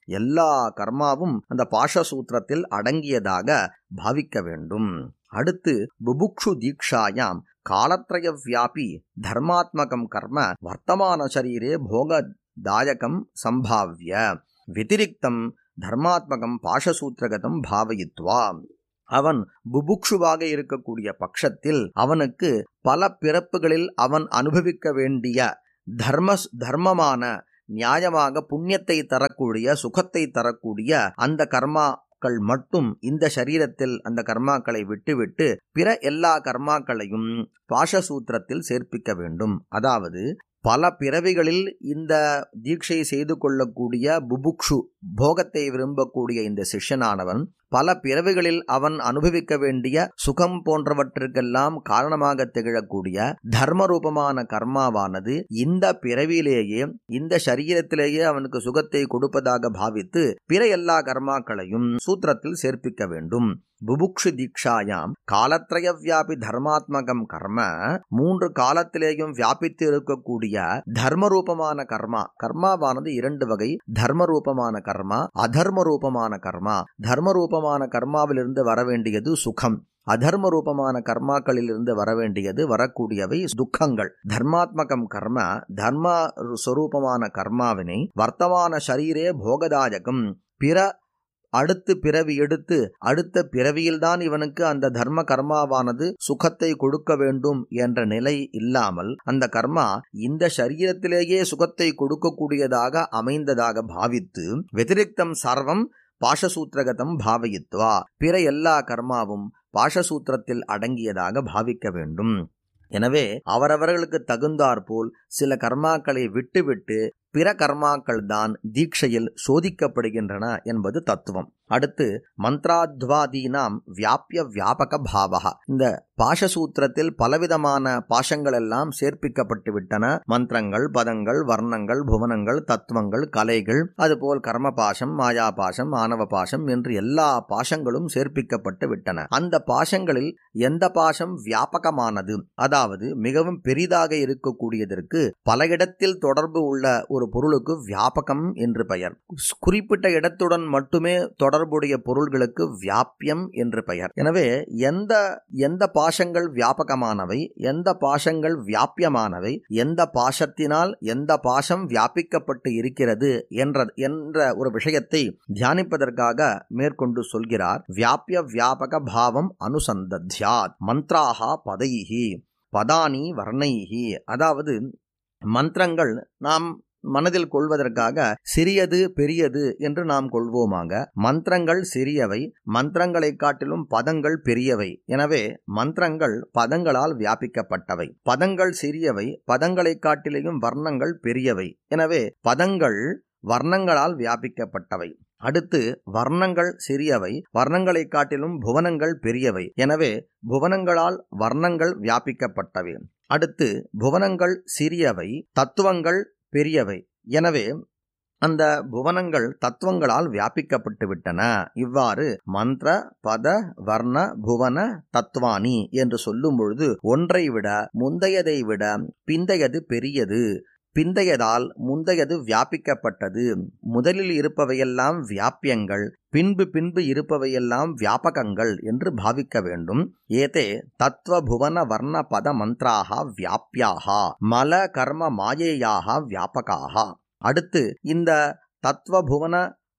எல்லா கர்மாவும் அந்த பாஷசூத்திரத்தில் அடங்கியதாக பாவிக்க வேண்டும் அடுத்து புபுக்ஷு தீக்ஷாயாம் காலத்ரய வியாபி தர்மாத்மகம் கர்ம வர்த்தமான சரீரே போகதாயகம் சம்பாவிய வெதிரிக்தம் தர்மாத்மகம் பாஷசூத்திரகதம் பாவயித்வா அவன் புபுக்ஷுவாக இருக்கக்கூடிய பட்சத்தில் அவனுக்கு பல பிறப்புகளில் அவன் அனுபவிக்க வேண்டிய தர்ம தர்மமான நியாயமாக புண்ணியத்தை தரக்கூடிய சுகத்தை தரக்கூடிய அந்த கர்மாக்கள் மட்டும் இந்த சரீரத்தில் அந்த கர்மாக்களை விட்டுவிட்டு பிற எல்லா கர்மாக்களையும் பாஷசூத்திரத்தில் சேர்ப்பிக்க வேண்டும் அதாவது பல பிறவிகளில் இந்த தீட்சை செய்து கொள்ளக்கூடிய புபுக்ஷு போகத்தை விரும்பக்கூடிய இந்த சிஷ்யனானவன் பல பிறவிகளில் அவன் அனுபவிக்க வேண்டிய சுகம் போன்றவற்றிற்கெல்லாம் காரணமாக திகழக்கூடிய தர்மரூபமான கர்மாவானது இந்த பிறவியிலேயே இந்த சரீரத்திலேயே அவனுக்கு சுகத்தை கொடுப்பதாக பாவித்து பிற எல்லா கர்மாக்களையும் சூத்திரத்தில் சேர்ப்பிக்க வேண்டும் புபுக்ஷு தீக்ஷாயாம் காலத்ரய வியாபி தர்மாத்மகம் கர்ம மூன்று காலத்திலேயும் வியாபித்து இருக்கக்கூடிய தர்மரூபமான கர்மா கர்மாவானது இரண்டு வகை தர்மரூபமான கர்மா அதர்ம ரூபமான கர்மா தர்மரூபமான கர்மாவிலிருந்து வர வேண்டியது சுகம் அதர்ம ரூபமான கர்மாக்களிலிருந்து வர வேண்டியது வரக்கூடியவை துக்கங்கள் தர்மாத்மகம் கர்ம தர்ம சொரூபமான கர்மாவினை வர்த்தமான சரீரே போகதாயகம் பிற அடுத்து பிறவி எடுத்து அடுத்த பிறவியில்தான் இவனுக்கு அந்த தர்ம கர்மாவானது சுகத்தை கொடுக்க வேண்டும் என்ற நிலை இல்லாமல் அந்த கர்மா இந்த சரீரத்திலேயே சுகத்தை கொடுக்கக்கூடியதாக அமைந்ததாக பாவித்து வெதிரிக்தம் சர்வம் பாஷசூத்திரகதம் பாவயித்வா பிற எல்லா கர்மாவும் பாஷசூத்திரத்தில் அடங்கியதாக பாவிக்க வேண்டும் எனவே அவரவர்களுக்கு தகுந்தாற்போல் சில கர்மாக்களை விட்டுவிட்டு பிற கர்மாக்கள் தான் தீட்சையில் சோதிக்கப்படுகின்றன என்பது தத்துவம் அடுத்து மந்த்ராத்வாதீனாம் வியாபிய வியாபக பாவகா இந்த பாஷசூத்திரத்தில் பலவிதமான பாஷங்கள் எல்லாம் சேர்ப்பிக்கப்பட்டு விட்டன மந்திரங்கள் பதங்கள் வர்ணங்கள் புவனங்கள் தத்துவங்கள் கலைகள் அதுபோல் கர்ம பாஷம் மாயா பாஷம் ஆணவ பாஷம் என்று எல்லா பாஷங்களும் சேர்ப்பிக்கப்பட்டு விட்டன அந்த பாஷங்களில் எந்த பாஷம் வியாபகமானது அதாவது மிகவும் பெரிதாக இருக்கக்கூடியதற்கு பல இடத்தில் தொடர்பு உள்ள ஒரு பொருளுக்கு வியாபகம் என்று பெயர் குறிப்பிட்ட இடத்துடன் மட்டுமே தொடர்புடைய பொருள்களுக்கு வியாபியம் என்று பெயர் எனவே எந்த எந்த பாஷங்கள் வியாபகமானவை எந்த பாஷங்கள் வியாபியமானவை எந்த பாஷத்தினால் எந்த பாஷம் வியாபிக்கப்பட்டு இருக்கிறது என்ற என்ற ஒரு விஷயத்தை தியானிப்பதற்காக மேற்கொண்டு சொல்கிறார் வியாபிய வியாபக பாவம் அனுசந்தத்யாத் மந்த்ராகா பதைஹி பதானி வர்ணைஹி அதாவது மந்திரங்கள் நாம் மனதில் கொள்வதற்காக சிறியது பெரியது என்று நாம் கொள்வோமாக மந்திரங்கள் சிறியவை மந்திரங்களை காட்டிலும் பதங்கள் பெரியவை எனவே மந்திரங்கள் பதங்களால் வியாபிக்கப்பட்டவை பதங்கள் சிறியவை பதங்களை காட்டிலேயும் வர்ணங்கள் பெரியவை எனவே பதங்கள் வர்ணங்களால் வியாபிக்கப்பட்டவை அடுத்து வர்ணங்கள் சிறியவை வர்ணங்களை காட்டிலும் புவனங்கள் பெரியவை எனவே புவனங்களால் வர்ணங்கள் வியாபிக்கப்பட்டவை அடுத்து புவனங்கள் சிறியவை தத்துவங்கள் பெரியவை எனவே அந்த புவனங்கள் தத்துவங்களால் வியாபிக்கப்பட்டு விட்டன இவ்வாறு மந்திர பத வர்ண புவன தத்வானி என்று சொல்லும் பொழுது ஒன்றை விட முந்தையதை விட பிந்தையது பெரியது பிந்தையதால் முந்தையது வியாபிக்கப்பட்டது முதலில் இருப்பவையெல்லாம் வியாபியங்கள் பின்பு பின்பு இருப்பவையெல்லாம் வியாபகங்கள் என்று பாவிக்க வேண்டும் ஏதே தத்துவ புவன வர்ண பத மந்த்ராக வியாபியாக மல கர்ம மாயேயாக வியாபகாக அடுத்து இந்த தத்துவ புவன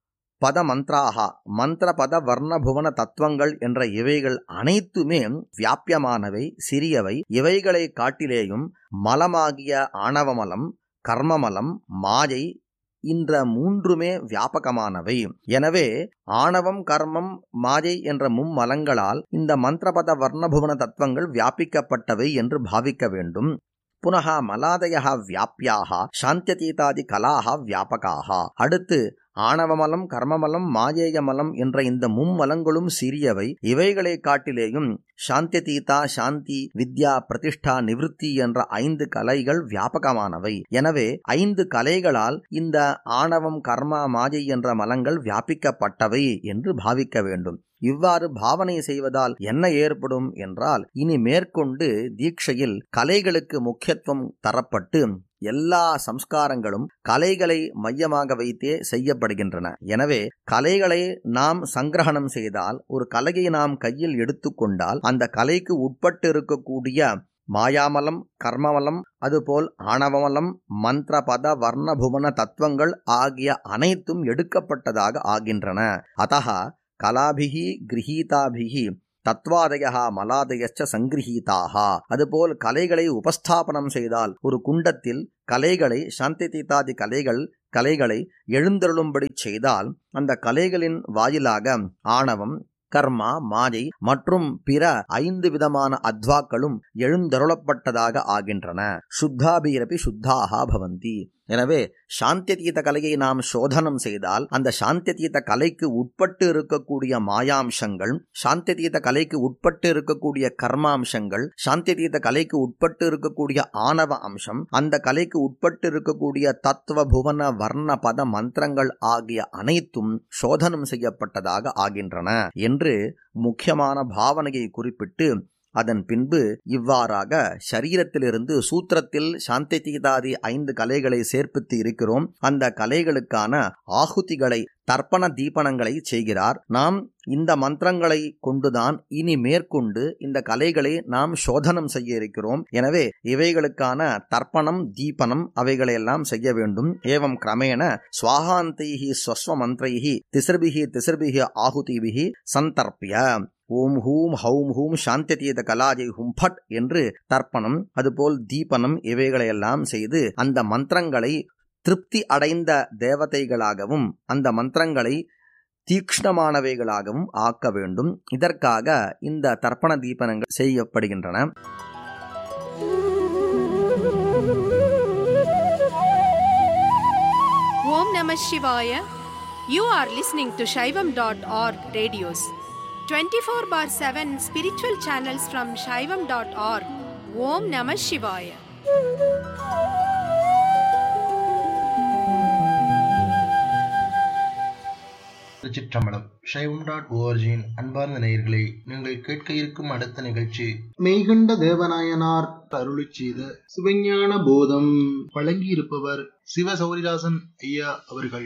பத மந்த்ராக மந்திர பத வர்ண புவன தத்துவங்கள் என்ற இவைகள் அனைத்துமே வியாபியமானவை சிறியவை இவைகளை காட்டிலேயும் மலமாகிய ஆணவமலம் கர்மமலம் மாயை இந்த மூன்றுமே வியாபகமானவை எனவே ஆணவம் கர்மம் மாயை என்ற மும்மலங்களால் இந்த மந்திரபத வர்ணபுவன தத்துவங்கள் வியாபிக்கப்பட்டவை என்று பாவிக்க வேண்டும் புனக மலாதய வியாபியாக சாந்தியதீதாதி கலாக வியாபகாக அடுத்து ஆணவமலம் கர்மமலம் மாயேயமலம் என்ற இந்த மும்மலங்களும் சிறியவை இவைகளை காட்டிலேயும் சாந்தியதீதா சாந்தி வித்யா பிரதிஷ்டா நிவிருத்தி என்ற ஐந்து கலைகள் வியாபகமானவை எனவே ஐந்து கலைகளால் இந்த ஆணவம் கர்மா மாயை என்ற மலங்கள் வியாபிக்கப்பட்டவை என்று பாவிக்க வேண்டும் இவ்வாறு பாவனை செய்வதால் என்ன ஏற்படும் என்றால் இனி மேற்கொண்டு தீட்சையில் கலைகளுக்கு முக்கியத்துவம் தரப்பட்டு எல்லா சம்ஸ்காரங்களும் கலைகளை மையமாக வைத்தே செய்யப்படுகின்றன எனவே கலைகளை நாம் சங்கிரகணம் செய்தால் ஒரு கலையை நாம் கையில் எடுத்துக்கொண்டால் அந்த கலைக்கு உட்பட்டு இருக்கக்கூடிய மாயாமலம் கர்மமலம் அதுபோல் ஆணவமலம் மந்திர பத வர்ண புவன தத்துவங்கள் ஆகிய அனைத்தும் எடுக்கப்பட்டதாக ஆகின்றன அத்தக கலாபிகி கிரகீதாபிகி தத்வாதயா மலாதயச்ச சங்கிரகீதாக அதுபோல் கலைகளை உபஸ்தாபனம் செய்தால் ஒரு குண்டத்தில் கலைகளை சாந்தி தீதாதி கலைகள் கலைகளை எழுந்தருளும்படி செய்தால் அந்த கலைகளின் வாயிலாக ஆணவம் கர்மா மாயை மற்றும் பிற ஐந்து விதமான அத்வாக்களும் எழுந்தருளப்பட்டதாக ஆகின்றன சுத்தாபீரபி சுத்தாக பவந்தி எனவே சாந்தியதீத கலையை நாம் சோதனம் செய்தால் அந்த சாந்தியதீத கலைக்கு உட்பட்டு இருக்கக்கூடிய மாயாம்சங்கள் சாந்தியதீத கலைக்கு உட்பட்டு இருக்கக்கூடிய கர்மாம்சங்கள் சாந்தியதீத கலைக்கு உட்பட்டு இருக்கக்கூடிய ஆணவ அம்சம் அந்த கலைக்கு உட்பட்டு இருக்கக்கூடிய தத்துவ புவன வர்ண பத மந்திரங்கள் ஆகிய அனைத்தும் சோதனம் செய்யப்பட்டதாக ஆகின்றன என்று முக்கியமான பாவனையை குறிப்பிட்டு அதன் பின்பு இவ்வாறாக சரீரத்திலிருந்து சூத்திரத்தில் சாந்தி தீதாதி ஐந்து கலைகளை சேர்ப்பித்து இருக்கிறோம் அந்த கலைகளுக்கான ஆகுதிகளை தர்ப்பண தீபனங்களை செய்கிறார் நாம் இந்த மந்திரங்களை கொண்டுதான் இனி மேற்கொண்டு இந்த கலைகளை நாம் சோதனம் செய்ய இருக்கிறோம் எனவே இவைகளுக்கான தர்ப்பணம் தீபனம் அவைகளையெல்லாம் செய்ய வேண்டும் ஏவம் கிரமேண சுவாகாந்தைஹி ஸ்வஸ்வ மந்திரைஹி திசிர்பிகி திசிர்பிகி ஆகுதிபிகி சந்தர்ப்பிய ஓம் ஹூம் ஹௌம் ஹூம் சாந்தியதீத கலாஜை ஹும் ஃபட் என்று தர்ப்பணம் அதுபோல் தீபனம் இவைகளையெல்லாம் செய்து அந்த மந்திரங்களை திருப்தி அடைந்த தேவதைகளாகவும் அந்த மந்திரங்களை தீக்ஷ்ணமானவைகளாகவும் ஆக்க வேண்டும் இதற்காக இந்த தர்ப்பண தீபனங்கள் செய்யப்படுகின்றன Om Namah Shivaya. You are listening to Shaivam.org radios. 24 bar 7 spiritual channels from Shaivam.org. Om Namah Shivaya. திருச்சிற்றம்பலம் சைவம் டாட் ஓஆர்ஜியின் அன்பார்ந்த நேயர்களே நீங்கள் கேட்க இருக்கும் அடுத்த நிகழ்ச்சி மெய்கண்ட தேவநாயனார் அருளி செய்த சிவஞான போதம் வழங்கியிருப்பவர் சிவ சௌரிதாசன் ஐயா அவர்கள்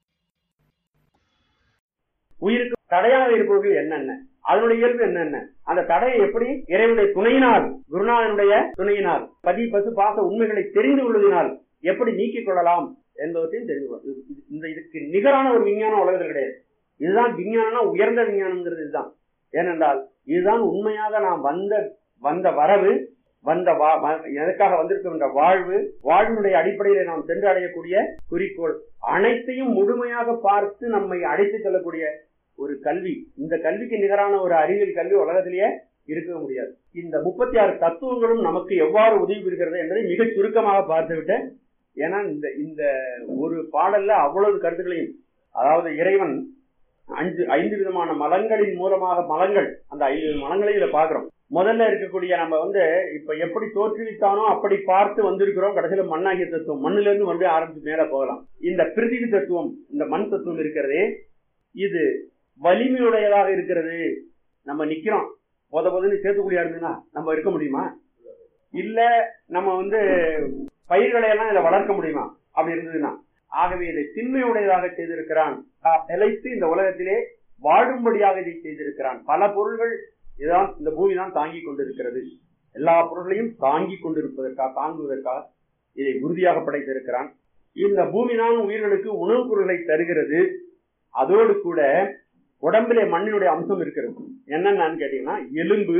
உயிருக்கு தடையாக இருப்பவர்கள் என்னென்ன அதனுடைய இயல்பு என்னென்ன அந்த தடையை எப்படி இறைவனுடைய துணையினால் குருநாதனுடைய துணையினால் பதி பசு பாச உண்மைகளை தெரிந்து கொள்வதனால் எப்படி நீக்கிக் கொள்ளலாம் என்பவற்றையும் தெரிந்து கொள்ள இது- இது- இந்த இதுக்கு நிகரான ஒரு விஞ்ஞானம் உலகத்தில் கிடையாது இதுதான் விஞ்ஞானம்னா உயர்ந்த விஞ்ஞானம்ங்கிறது இதுதான் ஏனென்றால் இதுதான் உண்மையாக நாம் வந்த வந்த வரவு வந்த வா- வ- எதற்காக வந்திருக்கும் என்ற வாழ்வு வாழ்வினுடைய அடிப்படையில நாம் சென்று அடையக்கூடிய குறிக்கோள் அனைத்தையும் முழுமையாக பார்த்து நம்மை அழைத்து செல்லக்கூடிய ஒரு கல்வி இந்த கல்விக்கு நிகரான ஒரு அறிவியல் கல்வி உலகத்திலேயே இருக்க முடியாது இந்த முப்பத்தி ஆறு தத்துவங்களும் நமக்கு எவ்வாறு உதவி புரிகிறது என்பதை மிக சுருக்கமாக பார்த்துவிட்டு ஏன்னா இந்த இந்த ஒரு பாடல்ல அவ்வளவு கருத்துக்களையும் அதாவது இறைவன் அஞ்சு ஐந்து விதமான மலங்களின் மூலமாக மலங்கள் அந்த ஐந்து மலங்களையும் இதை பார்க்கிறோம் முதல்ல இருக்கக்கூடிய நம்ம வந்து இப்ப எப்படி தோற்றுவித்தானோ அப்படி பார்த்து வந்திருக்கிறோம் கடைசியில மண்ணாகிய தத்துவம் மண்ணுல இருந்து மறுபடியும் ஆரம்பிச்சு மேல போகலாம் இந்த பிரிதிவி தத்துவம் இந்த மண் தத்துவம் இருக்கிறதே இது வலிமையுடையதாக இருக்கிறது நம்ம நிக்கிறோம் போத போதுன்னு சேத்துக்குழியா இருந்ததுன்னா நம்ம இருக்க முடியுமா இல்ல நம்ம வந்து பயிர்களை எல்லாம் இதை வளர்க்க முடியுமா அப்படி இருந்ததுன்னா ஆகவே இதை திண்மையுடையதாக செய்திருக்கிறான் ஆஹ் நிலைத்து இந்த உலகத்திலே வாழும்படியாக இதை செய்திருக்கிறான் பல பொருள்கள் இதான் இந்த பூமி தான் தாங்கி கொண்டிருக்கிறது எல்லா பொருள்களையும் தாங்கி கொண்டிருப்பதற்காக தாங்குவதற்காக இதை உறுதியாக படைத்திருக்கிறான் இந்த பூமி தான் உயிர்களுக்கு உணவுப் பொருள்களை தருகிறது அதோடு கூட உடம்பிலே மண்ணினுடைய அம்சம் இருக்கிறது என்னென்னு கேட்டீங்கன்னா எலும்பு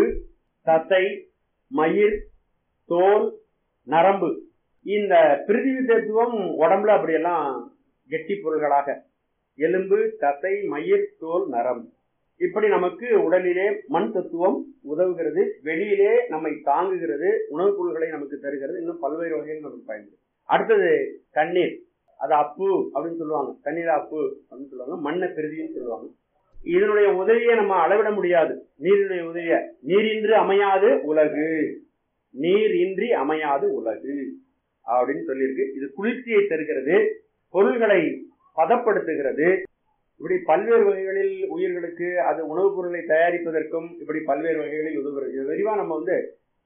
தசை மயிர் தோல் நரம்பு இந்த பிரிதிவி தத்துவம் உடம்புல அப்படியெல்லாம் கெட்டி பொருள்களாக எலும்பு தசை மயிர் தோல் நரம்பு இப்படி நமக்கு உடலிலே மண் தத்துவம் உதவுகிறது வெளியிலே நம்மை தாங்குகிறது உணவுப் பொருள்களை நமக்கு தருகிறது இன்னும் பல்வேறு வகையில் நமக்கு பயன்படுது அடுத்தது தண்ணீர் அது அப்பு அப்படின்னு சொல்லுவாங்க தண்ணீர் அப்பு அப்படின்னு சொல்லுவாங்க மண்ணை பெருதின்னு சொல்லுவாங்க இதனுடைய உதவியை நம்ம அளவிட முடியாது நீரினுடைய உதவிய நீரின்றி அமையாது உலகு நீர் இன்றி அமையாது உலகு அப்படின்னு சொல்லியிருக்கு இது குளிர்ச்சியை தருகிறது பொருள்களை பதப்படுத்துகிறது இப்படி பல்வேறு வகைகளில் உயிர்களுக்கு அது உணவுப் பொருளை தயாரிப்பதற்கும் இப்படி பல்வேறு வகைகளில் உதவுகிறது இது விரிவா நம்ம வந்து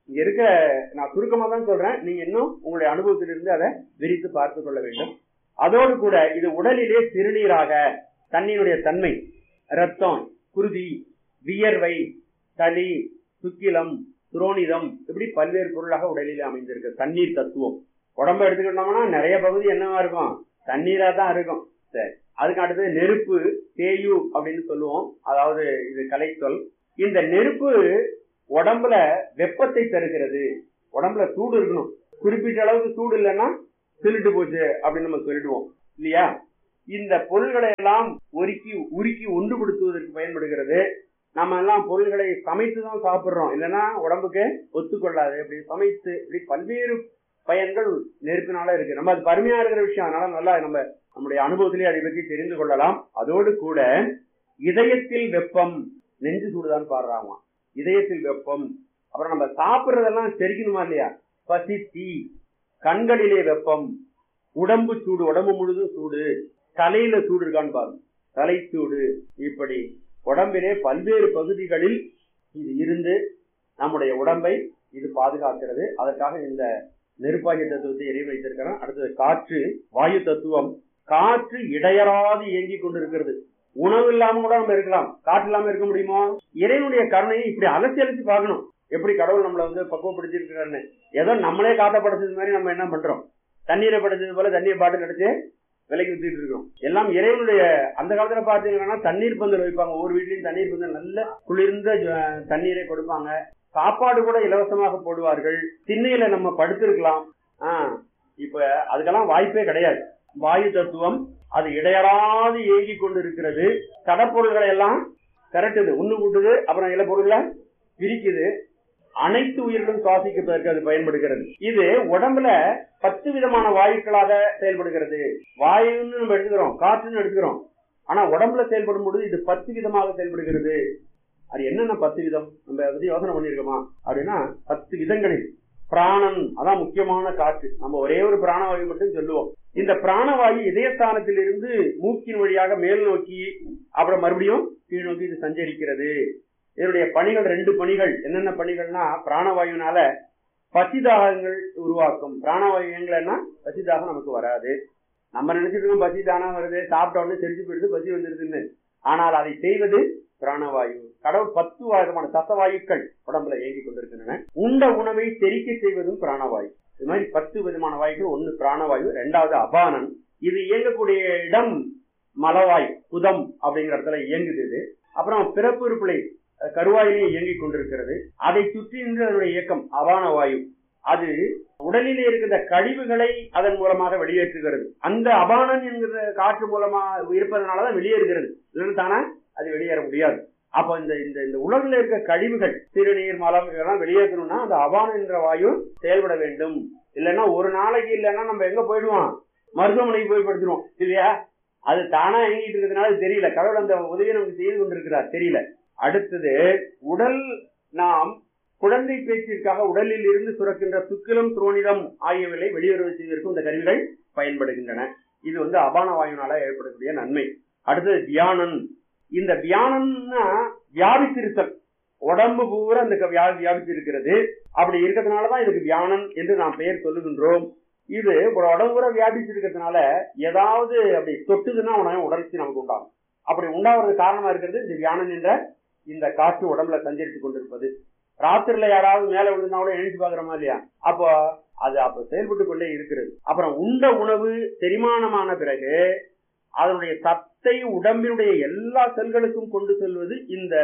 இங்க இருக்க நான் சுருக்கமா தான் சொல்றேன் நீங்க இன்னும் உங்களுடைய அனுபவத்திலிருந்து அதை விரித்து பார்த்து கொள்ள வேண்டும் அதோடு கூட இது உடலிலே சிறுநீராக தண்ணீருடைய தன்மை ரத்தம் குருதி வியர்வை சளி சுக்கிலம் துரோணிதம் இப்படி பல்வேறு பொருளாக உடலிலே அமைந்திருக்கு தண்ணீர் தத்துவம் உடம்ப எடுத்துக்கிட்டோம்னா நிறைய பகுதி என்னவா இருக்கும் தண்ணீரா தான் இருக்கும் சரி அதுக்கு அடுத்தது நெருப்பு தேயு அப்படின்னு சொல்லுவோம் அதாவது இது கலைச்சொல் இந்த நெருப்பு உடம்புல வெப்பத்தை தருகிறது உடம்புல சூடு இருக்கணும் குறிப்பிட்ட அளவுக்கு சூடு இல்லைன்னா திருட்டு போச்சு அப்படின்னு நம்ம சொல்லிடுவோம் இல்லையா இந்த பொருள்களை எல்லாம் ஒருக்கி உருக்கி ஒன்றுபடுத்துவதற்கு பயன்படுகிறது நம்ம எல்லாம் பொருள்களை சமைத்து தான் சாப்பிடுறோம் இல்லைன்னா உடம்புக்கு ஒத்துக்கொள்ளாது இப்படி சமைத்து இப்படி பல்வேறு பயன்கள் நெருப்பினால இருக்கு நம்ம அது பருமையா இருக்கிற விஷயம் அதனால நல்லா நம்ம நம்முடைய அனுபவத்திலே அதை பற்றி தெரிந்து கொள்ளலாம் அதோடு கூட இதயத்தில் வெப்பம் நெஞ்சு சூடுதான் பாடுறாங்க இதயத்தில் வெப்பம் அப்புறம் நம்ம சாப்பிடுறதெல்லாம் செரிக்கணுமா இல்லையா பசி தீ கண்களிலே வெப்பம் உடம்பு சூடு உடம்பு முழுதும் சூடு தலையில சூடு இருக்கான்னு பாருங்க தலை சூடு இப்படி உடம்பிலே பல்வேறு பகுதிகளில் இது இருந்து நம்முடைய உடம்பை இது பாதுகாக்கிறது அதற்காக இந்த நெருப்பாகிய தத்துவத்தை எரிய வைத்திருக்கிறோம் அடுத்தது காற்று வாயு தத்துவம் காற்று இடையறாது இயங்கிக் கொண்டிருக்கிறது உணவு இல்லாம கூட நம்ம இருக்கலாம் காற்று இல்லாம இருக்க முடியுமோ இறைவனுடைய கருணையை இப்படி அலசி அலசி பார்க்கணும் எப்படி கடவுள் நம்மளை வந்து பக்குவப்படுத்தி இருக்கிறாருன்னு ஏதோ நம்மளே காட்ட படைச்சது மாதிரி நம்ம என்ன பண்றோம் தண்ணீரை படைச்சது போல தண்ணீரை பாட்டில் அடிச்சு விலைக்கு வித்துட்டு இருக்கோம் எல்லாம் இறைவனுடைய அந்த காலத்துல பாத்தீங்கன்னா தண்ணீர் பந்தல் வைப்பாங்க ஒவ்வொரு வீட்லயும் தண்ணீர் பந்தல் நல்ல குளிர்ந்த ஜ- தண்ணீரை கொடுப்பாங்க சாப்பாடு கூட இலவசமாக போடுவார்கள் திண்ணையில நம்ம படுத்திருக்கலாம் ஆஹ் இப்ப அதுக்கெல்லாம் வாய்ப்பே கிடையாது வாயு தத்துவம் அது இடையறாது இயங்கிக் கொண்டு இருக்கிறது கடப்பொருள்களை எல்லாம் திரட்டுது உண்ணு கூட்டுது அப்புறம் இல பொருள்ல பிரிக்குது அனைத்து உயிர்களும் சுவாசிப்பதற்கு அது பயன்படுகிறது இது உடம்புல பத்து விதமான வாயுக்களாக செயல்படுகிறது வாயுன்னு நம்ம எடுத்துக்கிறோம் காற்றுன்னு எடுத்துக்கிறோம் ஆனா உடம்புல செயல்படும் பொழுது இது பத்து விதமாக செயல்படுகிறது அது என்னென்ன பத்து விதம் நம்ம அதை பத்தி யோசனை பண்ணிருக்கோமா அப்படின்னா பத்து விதங்களில் பிராணன் அதான் முக்கியமான காற்று நம்ம ஒரே ஒரு பிராணவாயு மட்டும் சொல்லுவோம் இந்த பிராணவாயு இதயஸ்தானத்தில் இருந்து மூக்கின் வழியாக மேல் நோக்கி அப்புறம் மறுபடியும் கீழ் நோக்கி இது சஞ்சரிக்கிறது இதனுடைய பணிகள் ரெண்டு பணிகள் என்னென்ன பணிகள்னா பிராணவாயுனால பசிதாகங்கள் உருவாக்கும் பிராணவாயு இயங்கலைன்னா பசிதாகம் நமக்கு வராது நம்ம நினைச்சிட்டு இருக்கோம் பசி தானா வருது சாப்பிட்ட உடனே தெரிஞ்சு போயிடுது பசி வந்துருதுன்னு ஆனால் அதை செய்வது பிராணவாயு கடவுள் பத்து விதமான சசவாயுக்கள் உடம்புல இயங்கிக் கொண்டிருக்கின்றன உண்ட உணவை செரிக்க செய்வதும் பிராணவாயு இது மாதிரி பத்து விதமான வாயுக்கள் ஒன்னு பிராணவாயு ரெண்டாவது அபானன் இது இயங்கக்கூடிய இடம் மலவாய் புதம் அப்படிங்கிற இடத்துல இயங்குது இது அப்புறம் பிறப்பு உறுப்புலை அஹ், கருவாயிலே இயங்கிக் கொண்டிருக்கிறது அதை சுற்றி நின்று அதனுடைய இயக்கம் அபான வாயு அது உடலிலே இருக்கின்ற கழிவுகளை அதன் மூலமாக வெளியேற்றுகிறது அந்த அபானன் என்கிற காற்று மூலமா இருப்பதனாலதான் வெளியேறுகிறது இல்லைன்னு தானே அது வெளியேற முடியாது அப்ப இந்த இந்த இந்த உலகில் இருக்க கழிவுகள் சிறுநீர் மலம் இதெல்லாம் வெளியேற்றணும்னா அந்த அபானம் என்ற வாயு செயல்பட வேண்டும் இல்லைன்னா ஒரு நாளைக்கு இல்லைன்னா நம்ம எங்க போயிடுவோம் மருத்துவமனைக்கு போய் படுத்துருவோம் இல்லையா அது தானா இயங்கிட்டு இருக்கிறதுனால அது தெரியல கடவுள் அந்த உதவியை நமக்கு செய்து கொண்டிருக்கிறார் தெரியல அடுத்தது உடல் நாம் குழந்தை பேச்சிற்காக உடலில் இருந்து சுரக்கின்ற சுக்கிலம் துரோணிதம் ஆகியவைகளை வெளியுறவு செய்வதற்கும் இந்த கருவிகள் பயன்படுகின்றன இது வந்து அபான வாயுனால ஏற்படக்கூடிய நன்மை அடுத்தது தியானம் இந்த தியானம்னா வியாபித்திருத்தல் உடம்பு பூரா இந்த க- வியா- வியாபித்திருக்கிறது அப்படி இருக்கிறதுனாலதான் இதுக்கு தியானம் என்று நாம் பெயர் சொல்லுகின்றோம் இது ஒரு உடம்பு பூரா வியாபிச்சிருக்கிறதுனால ஏதாவது அப்படி தொட்டுதுன்னா உடனே உடற்சி நமக்கு உண்டாகும் அப்படி உண்டாவதுக்கு காரணமா இருக்கிறது இந்த தியானம் என்ற இந்த காற்று உடம்புல சஞ்சரித்துக் கொண்டிருப்பது ராத்திரில யாராவது மேல விழுந்தா கூட எழுந்து பாக்குறோமா இல்லையா அப்போ அது அப்ப செயல்பட்டு கொண்டே இருக்கிறது அப்புறம் உண்ட உணவு செரிமானமான பிறகு அதனுடைய சத்தை உடம்பினுடைய எல்லா செல்களுக்கும் கொண்டு செல்வது இந்த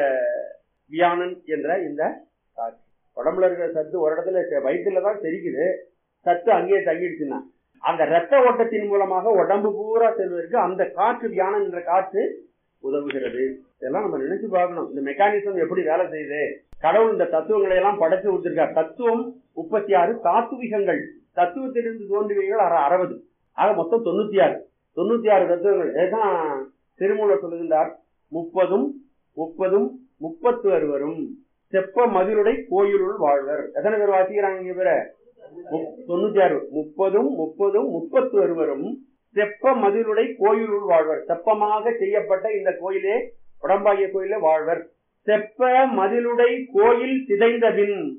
வியானன் என்ற இந்த காற்று உடம்புல இருக்கிற சத்து ஒரு இடத்துல செ- வயித்துல தான் தெரிக்குது சத்து அங்கேயே தங்கிடுச்சுன்னா அந்த ரத்த ஓட்டத்தின் மூலமாக உடம்பு பூரா செல்வதற்கு அந்த காற்று வியானன் என்ற காற்று உதவுகிறது இதெல்லாம் நம்ம நினைச்சு பார்க்கணும் இந்த மெக்கானிசம் எப்படி வேலை செய்யுது கடவுள் இந்த தத்துவங்களை எல்லாம் படைச்சு கொடுத்திருக்கார் தத்துவம் முப்பத்தி ஆறு தாத்துவிகங்கள் தத்துவத்திலிருந்து தோன்றியவைகள் அற- அறுபது ஆக மொத்தம் தொண்ணூத்தி ஆறு தொண்ணூத்தி ஆறு தத்துவங்கள் இதுதான் திருமூலர் சொல்லுகின்றார் முப்பதும் முப்பதும் முப்பத்து அறுவரும் செப்ப மதிலுடை கோயிலுள் வாழ்வர் எத்தனை பேர் வாசிக்கிறாங்க இங்க பேர தொண்ணூத்தி ஆறு முப்பதும் முப்பதும் முப்பத்து அறுவரும் செப்ப மதிலுடை கோயிலுள் வாழ்வர் செப்பமாக செய்யப்பட்ட இந்த கோயிலே உடம்பாகிய கோயிலே வாழ்வர் செப்ப மதிலுடை கோயில் சிதைந்த பின்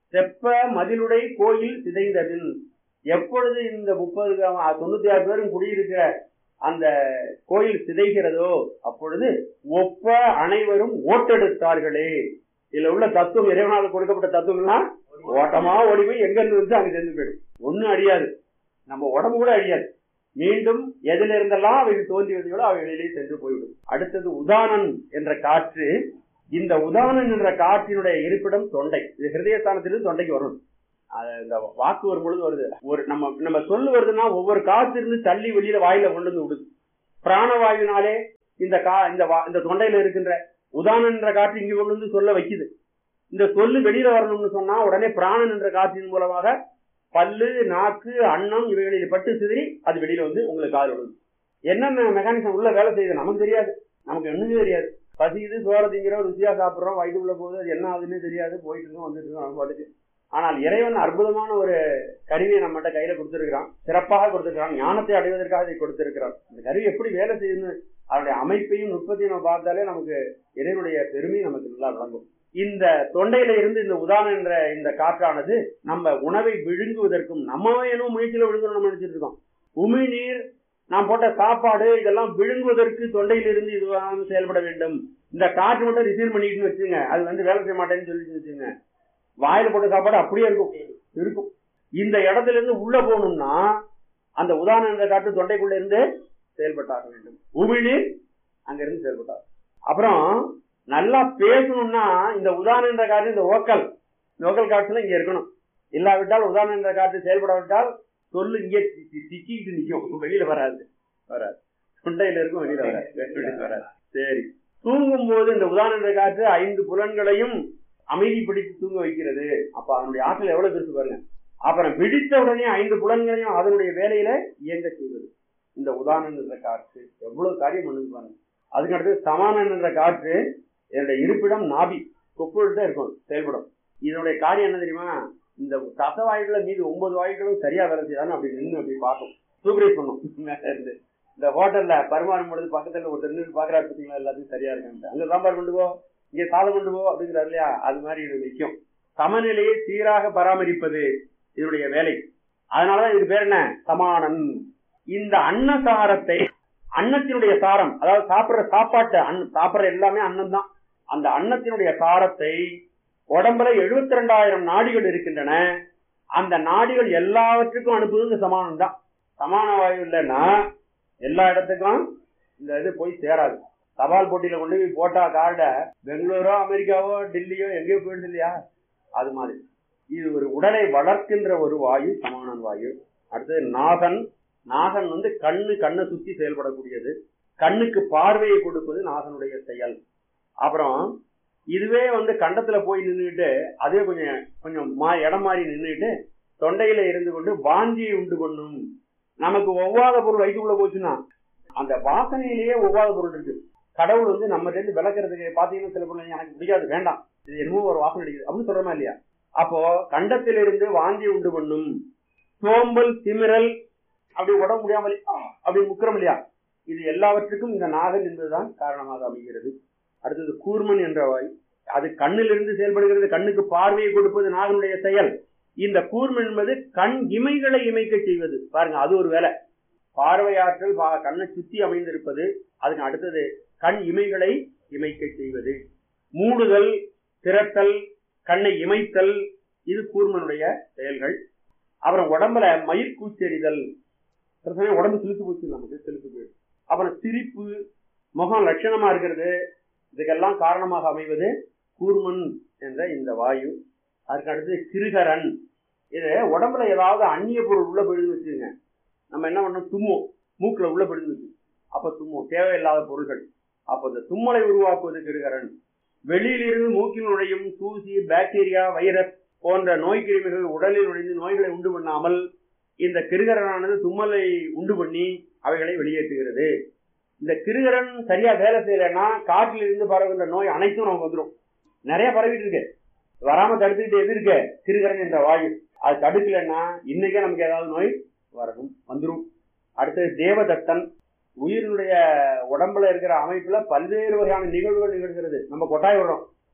செப்ப மதிலுடை கோயில் சிதைந்ததில் எப்பொழுது இந்த முப்பது தொண்ணூத்தி ஆறு பேரும் குடியிருக்கிற அந்த கோயில் சிதைகிறதோ அப்பொழுது ஒப்ப அனைவரும் ஓட்டெடுத்தார்களே இதுல உள்ள தத்துவம் இறைவனால் கொடுக்கப்பட்ட தத்துவம்னா ஓட்டமா ஓடி போய் எங்க இருந்து வந்து அங்க சென்று போயிடும் ஒண்ணும் அழியாது நம்ம உடம்பு கூட அழியாது மீண்டும் எதில இருந்தெல்லாம் அவைகள் தோன்றி வந்தீங்களோ அவைகளிலே சென்று போய்விடும் அடுத்தது உதானன் என்ற காற்று இந்த உதானன் என்ற காற்றினுடைய இருப்பிடம் தொண்டை இது ஹிருதயஸ்தானத்திலிருந்து தொண்டைக்கு வரும் அது இந்த வாக்கு வரும் பொழுது வருது ஒரு நம்ம நம்ம சொல்லு வருதுன்னா ஒவ்வொரு காற்று இருந்து தள்ளி வெளியில வாயில கொண்டு வந்து விடுது பிராணவாயுனாலே இந்த கா இந்த வா- இந்த தொண்டையில இருக்கின்ற உதானன் என்ற காற்று இங்க கொண்டு வந்து சொல்ல வைக்குது இந்த சொல்லு வெளியில வரணும்னு சொன்னா உடனே பிராணன் என்ற காற்றின் மூலமாக பல்லு நாக்கு அன்னம் இவைகளில் பட்டு சிதறி அது வெளியில வந்து உங்களுக்கு காது விடுது என்னென்ன மெக்கானிசம் உள்ள வேலை செய்யுது நமக்கு தெரியாது நமக்கு ஒண்ணுமே தெரியாது பசிக்குது சோற திங்கிறோம் ருசியா சாப்பிடுறோம் வயிற்றுக்குள்ள போகுது அது என்ன ஆகுதுன்னு தெரியாது போயிட்டு இருக்கோம் வந்துட்டு இருக்கோம் நம்ம பாட்டுக்கு ஆனால் இறைவன் அற்புதமான ஒரு கருவியை நம்மகிட்ட கையில கொடுத்திருக்கிறான் சிறப்பாக கொடுத்திருக்கிறான் ஞானத்தை அடைவதற்காக இதை கொடுத்திருக்கிறான் இந்த கருவி எப்படி வேலை செய்யுதுன்னு அதனுடைய அமைப்பையும் நுட்பத்தையும் நம்ம பார்த்தாலே நமக்கு இறைவனுடைய பெருமை நமக்கு நல்லா விளங்கும் இந்த தொண்டையில இருந்து இந்த உதாரணம் என்ற இந்த காற்றானது நம்ம உணவை விழுங்குவதற்கும் நம்ம என்ன முயற்சியில விழுங்கணும் நம்ம நினைச்சிட்டு இருக்கோம் உமிழ்நீர் நாம் போட்ட சாப்பாடு இதெல்லாம் விழுங்குவதற்கு தொண்டையிலிருந்து இதுவாக செயல்பட வேண்டும் இந்த காற்று மட்டும் ரிசீவ் பண்ணிட்டுன்னு வச்சுங்க அது வந்து வேலை செய்ய மாட்டேன்னு சொல்லி வச்சுங்க வாயில போட்ட சாப்பாடு அப்படியே இருக்கும் இருக்கும் இந்த இடத்துல இருந்து உள்ள போகணும்னா அந்த உதாரணம் என்ற காற்று தொண்டைக்குள்ள இருந்து செயல்பட்டாக வேண்டும் உமிழ்நீர் அங்க இருந்து செயல்பட்டார் அப்புறம் நல்லா பேசணும்னா இந்த உதாரணம் என்ற காற்று இந்த ஓக்கல் இந்த ஓக்கல் காற்றுல இங்க இருக்கணும் இல்லாவிட்டால் உதாரணம் என்ற காற்று செயல்படாவிட்டால் சொல்லு இங்கே தி- தி- திக்கிட்டு நிக்கும் வெளியில வராது வராது தொண்டையில இருக்கும் வெளியில வராது வெளியில வராது சரி தூங்கும் போது இந்த உதாரணம் என்ற காற்று ஐந்து புலன்களையும் அமைதிப்படுத்தி தூங்க வைக்கிறது அப்ப அதனுடைய ஆற்றல் எவ்வளவு பெருசு பாருங்க அப்புறம் விழித்த உடனே ஐந்து புலன்களையும் அதனுடைய வேலையில இயங்க செய்வது இந்த உதாரணம் என்ற காற்று எவ்வளவு காரியம் பண்ணுது பாருங்க அதுக்கு அடுத்து சமானன் என்ற காற்று என்னுடைய இருப்பிடம் நாபி கொப்புள்கிட்ட இருக்கும் செயல்படும் இதனுடைய காரியம் என்ன தெரியுமா இந்த தசவாயுகளை மீது ஒன்பது வாயுகளும் சரியா வேலை செய்யறான்னு அப்படி நின்று அப்படி பார்க்கும் சூப்பரைஸ் பண்ணும் மேல இருந்து இந்த ஹோட்டல்ல பரிமாறும் பொழுது பக்கத்துல ஒருத்தர் நின்று பாக்குறாரு பார்த்தீங்களா எல்லாத்தையும் சரியா இருக்கான்ட்டு அங்க சாம்பார் கொண்டு போ இங்க சாதம் கொண்டு போ அப்படிங்கிறாரு இல்லையா அது மாதிரி இது நிற்கும் சமநிலையை சீராக பராமரிப்பது இதனுடைய வேலை அதனாலதான் இதுக்கு பேர் என்ன சமானன் இந்த அன்னசாரத்தை அன்னத்தினுடைய சாரம் அதாவது சாப்பிடுற சாப்பாட்டு அன் சாப்பிடுற எல்லாமே அன்னம் தான் அந்த அன்னத்தினுடைய சாரத்தை உடம்புல எழுபத்தி ரெண்டாயிரம் நாடிகள் இருக்கின்றன அந்த நாடிகள் எல்லாவற்றுக்கும் அனுப்புவது இந்த சமானம் தான் சமான வாயு இல்லைன்னா எல்லா இடத்துக்கும் இந்த இது போய் சேராது தபால் போட்டியில கொண்டு போய் போட்டா கார்ட பெங்களூரோ அமெரிக்காவோ டெல்லியோ எங்கேயோ போயிடுது இல்லையா அது மாதிரி இது ஒரு உடலை வளர்க்கின்ற ஒரு வாயு சமானன் வாயு அடுத்தது நாகன் நாகன் வந்து கண்ணு கண்ணை சுத்தி செயல்படக்கூடியது கண்ணுக்கு பார்வையை கொடுப்பது நாகனுடைய செயல் அப்புறம் இதுவே வந்து கண்டத்துல போய் நின்றுட்டு அதே கொஞ்சம் கொஞ்சம் மா இடம் மாறி நின்றுட்டு தொண்டையில இருந்து கொண்டு வாந்தியை உண்டு பண்ணும் நமக்கு ஒவ்வாத பொருள் வயிற்றுக்குள்ள போச்சுன்னா அந்த வாசனையிலேயே ஒவ்வாத பொருள் இருக்கு கடவுள் வந்து நம்ம இருந்து விளக்குறதுக்கு பாத்தீங்கன்னா சில பொருள் எனக்கு பிடிக்காது வேண்டாம் இது என்னமோ ஒரு வாசனை அடிக்குது அப்படின்னு சொல்றோமா இல்லையா அப்போ கண்டத்திலிருந்து வாந்தி உண்டு பண்ணும் சோம்பல் திமிரல் அப்படி உடம்பு முடியாமல் அப்படி முக்கிறோம் இல்லையா இது எல்லாவற்றுக்கும் இந்த நாகன் என்பதுதான் காரணமாக அமைகிறது அடுத்தது கூர்மன் என்ற வாய் அது கண்ணிலிருந்து செயல்படுகிறது கண்ணுக்கு பார்வையை கொடுப்பது நாகனுடைய செயல் இந்த கூர்மன் என்பது கண் இமைகளை இமைக்க செய்வது பாருங்க அது ஒரு வேலை பார்வையாற்றல் பா- கண்ணை சுத்தி அமைந்திருப்பது அதுக்கு அடுத்தது கண் இமைகளை இமைக்க செய்வது மூடுதல் திரட்டல் கண்ணை இமைத்தல் இது கூர்மனுடைய செயல்கள் அப்புறம் உடம்புல மயிர் கூச்செறிதல் சில சமயம் உடம்பு சிலுத்து போச்சு நமக்கு சிலுத்து போயிடும் அப்புறம் சிரிப்பு முகம் லட்சணமா இருக்கிறது இதுக்கெல்லாம் காரணமாக அமைவது கூர்மன் என்ற இந்த வாயு அதுக்கு அடுத்து கிருகரன் இது உடம்புல ஏதாவது அந்நிய பொருள் உள்ள போயிடுன்னு வச்சுங்க நம்ம என்ன பண்ணோம் தும்மும் மூக்குல உள்ள போயிடுன்னு வச்சு அப்ப தும்மும் தேவையில்லாத பொருள்கள் அப்ப இந்த தும்மலை உருவாக்குவது கிருகரன் வெளியிலிருந்து மூக்கில் நுழையும் தூசி பாக்டீரியா வைரஸ் போன்ற நோய் கிருமிகள் உடலில் நுழைந்து நோய்களை உண்டு பண்ணாமல் இந்த கிருகரனானது தும்மலை உண்டு பண்ணி அவைகளை வெளியேற்றுகிறது இந்த கிருகரன் சரியா வேலை செய்யலைன்னா காற்றில் இருந்து பரவுகின்ற நோய் அனைத்தும் நமக்கு வந்துடும் நிறைய பரவிட்டு இருக்கு வராம தடுத்துக்கிட்டு எது இருக்கு கிருகரன் என்ற வாயு அது தடுக்கலைன்னா இன்னைக்கே நமக்கு ஏதாவது நோய் வரணும் வந்துடும் அடுத்தது தேவதத்தன் உயிரினுடைய உடம்புல இருக்கிற அமைப்புல பல்வேறு வகையான நிகழ்வுகள் நிகழ்கிறது நம்ம கொட்டாய் விடுறோம்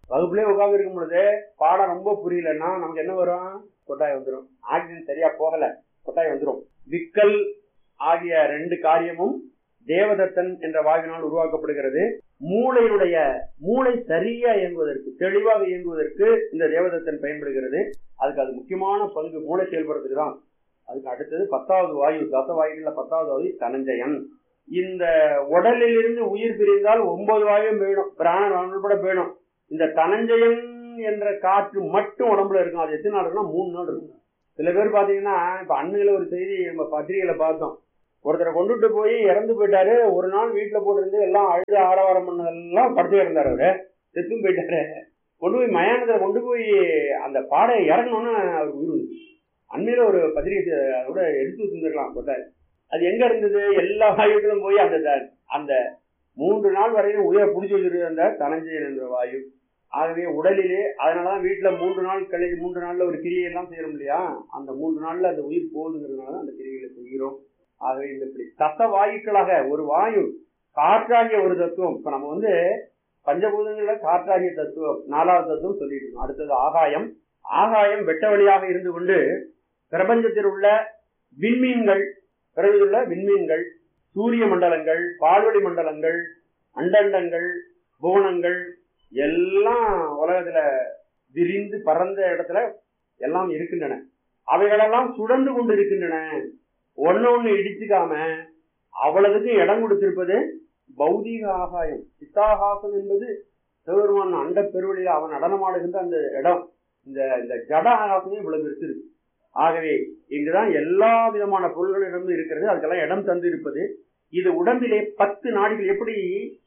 வகுப்புலயே உட்கார்ந்து இருக்கும் பொழுது பாடம் ரொம்ப புரியலன்னா நமக்கு என்ன வரும் கொட்டாய் வந்துடும் ஆக்சிஜன் சரியா போகல கொட்டாய் வந்துடும் விக்கல் ஆகிய ரெண்டு காரியமும் தேவதத்தன் என்ற வாயுவினால் உருவாக்கப்படுகிறது மூளையுடைய மூளை சரியா இயங்குவதற்கு தெளிவாக இயங்குவதற்கு இந்த தேவதத்தன் பயன்படுகிறது அதுக்கு அது முக்கியமான பங்கு மூளை செயல்படுறதுக்கு தான் அதுக்கு அடுத்தது பத்தாவது வாயு தச வாயுகள்ல பத்தாவது வாயு தனஞ்சயன் இந்த உடலில் இருந்து உயிர் பிரிந்தால் ஒன்பது வாயும் போயிடும் பிராணன் உட்பட போயிடும் இந்த தனஞ்சயன் என்ற காற்று மட்டும் உடம்புல இருக்கும் அது எத்தனை நாள் இருக்குன்னா மூணு நாள் இருக்கும் சில பேர் பாத்தீங்கன்னா இப்ப அண்மையில ஒரு செய்தி நம்ம பத்திரிகையில பார்த்தோம் ஒருத்தரை கொண்டுட்டு போய் இறந்து போயிட்டாரு ஒரு நாள் வீட்டுல போட்டிருந்து எல்லாம் அழுது ஆரவாரம் பண்ணதெல்லாம் படுத்து இருந்தாரு அவரு செத்தும் போயிட்டாரு கொண்டு போய் மயானத்துல கொண்டு போய் அந்த பாடையை இறங்கணும்னு அவர் உயிர் வந்துச்சு அண்மையில ஒரு பத்திரிகை கூட எடுத்து வச்சிருந்துருக்கலாம் போட்டாரு அது எங்க இருந்தது எல்லா வாயுக்களும் போய் அந்த த- அந்த மூன்று நாள் வரையும் உயிரை பிடிச்சி வச்சிருந்த அந்த தனஞ்சயன் என்ற வாயு ஆகவே உடலிலே அதனாலதான் வீட்டுல மூன்று நாள் கழிச்சு மூன்று நாள்ல ஒரு கிரியை எல்லாம் செய்யறோம் இல்லையா அந்த மூன்று நாள்ல அந்த உயிர் போகுதுங்கிறதுனால அந்த கிரியைகளை செய்கிறோம் ஆகவே இந்த இப்படி தச வாயுக்களாக ஒரு வாயு காற்றாகிய ஒரு தத்துவம் இப்ப நம்ம வந்து பஞ்சபூதங்கள்ல காற்றாகிய தத்துவம் நாலாவது தத்துவம் சொல்லிட்டு இருக்கோம் அடுத்தது ஆகாயம் ஆகாயம் வெட்ட வழியாக இருந்து கொண்டு பிரபஞ்சத்தில் உள்ள விண்மீன்கள் பிறகு உள்ள விண்மீன்கள் சூரிய மண்டலங்கள் பால்வெளி மண்டலங்கள் அண்டண்டங்கள் புவனங்கள் எல்லாம் உலகத்துல விரிந்து பறந்த இடத்துல எல்லாம் இருக்கின்றன அவைகளெல்லாம் சுழன்று கொண்டு இருக்கின்றன ஒண்ணு ஒண்ணு இடிச்சுக்காம அவ்வளவுக்கு இடம் கொடுத்திருப்பது பௌதீக ஆகாயம் சித்தாகாசம் என்பது சிவபெருமான் அண்ட பெருவெளியில் அவன் நடனமாடுகின்ற அந்த இடம் இந்த இந்த ஜட ஆகாசமே இவ்வளவு பெருசு இருக்கு ஆகவே இங்குதான் எல்லா விதமான பொருள்களிடமும் இருக்கிறது அதுக்கெல்லாம் இடம் தந்து இருப்பது இது உடம்பிலே பத்து நாடிகள் எப்படி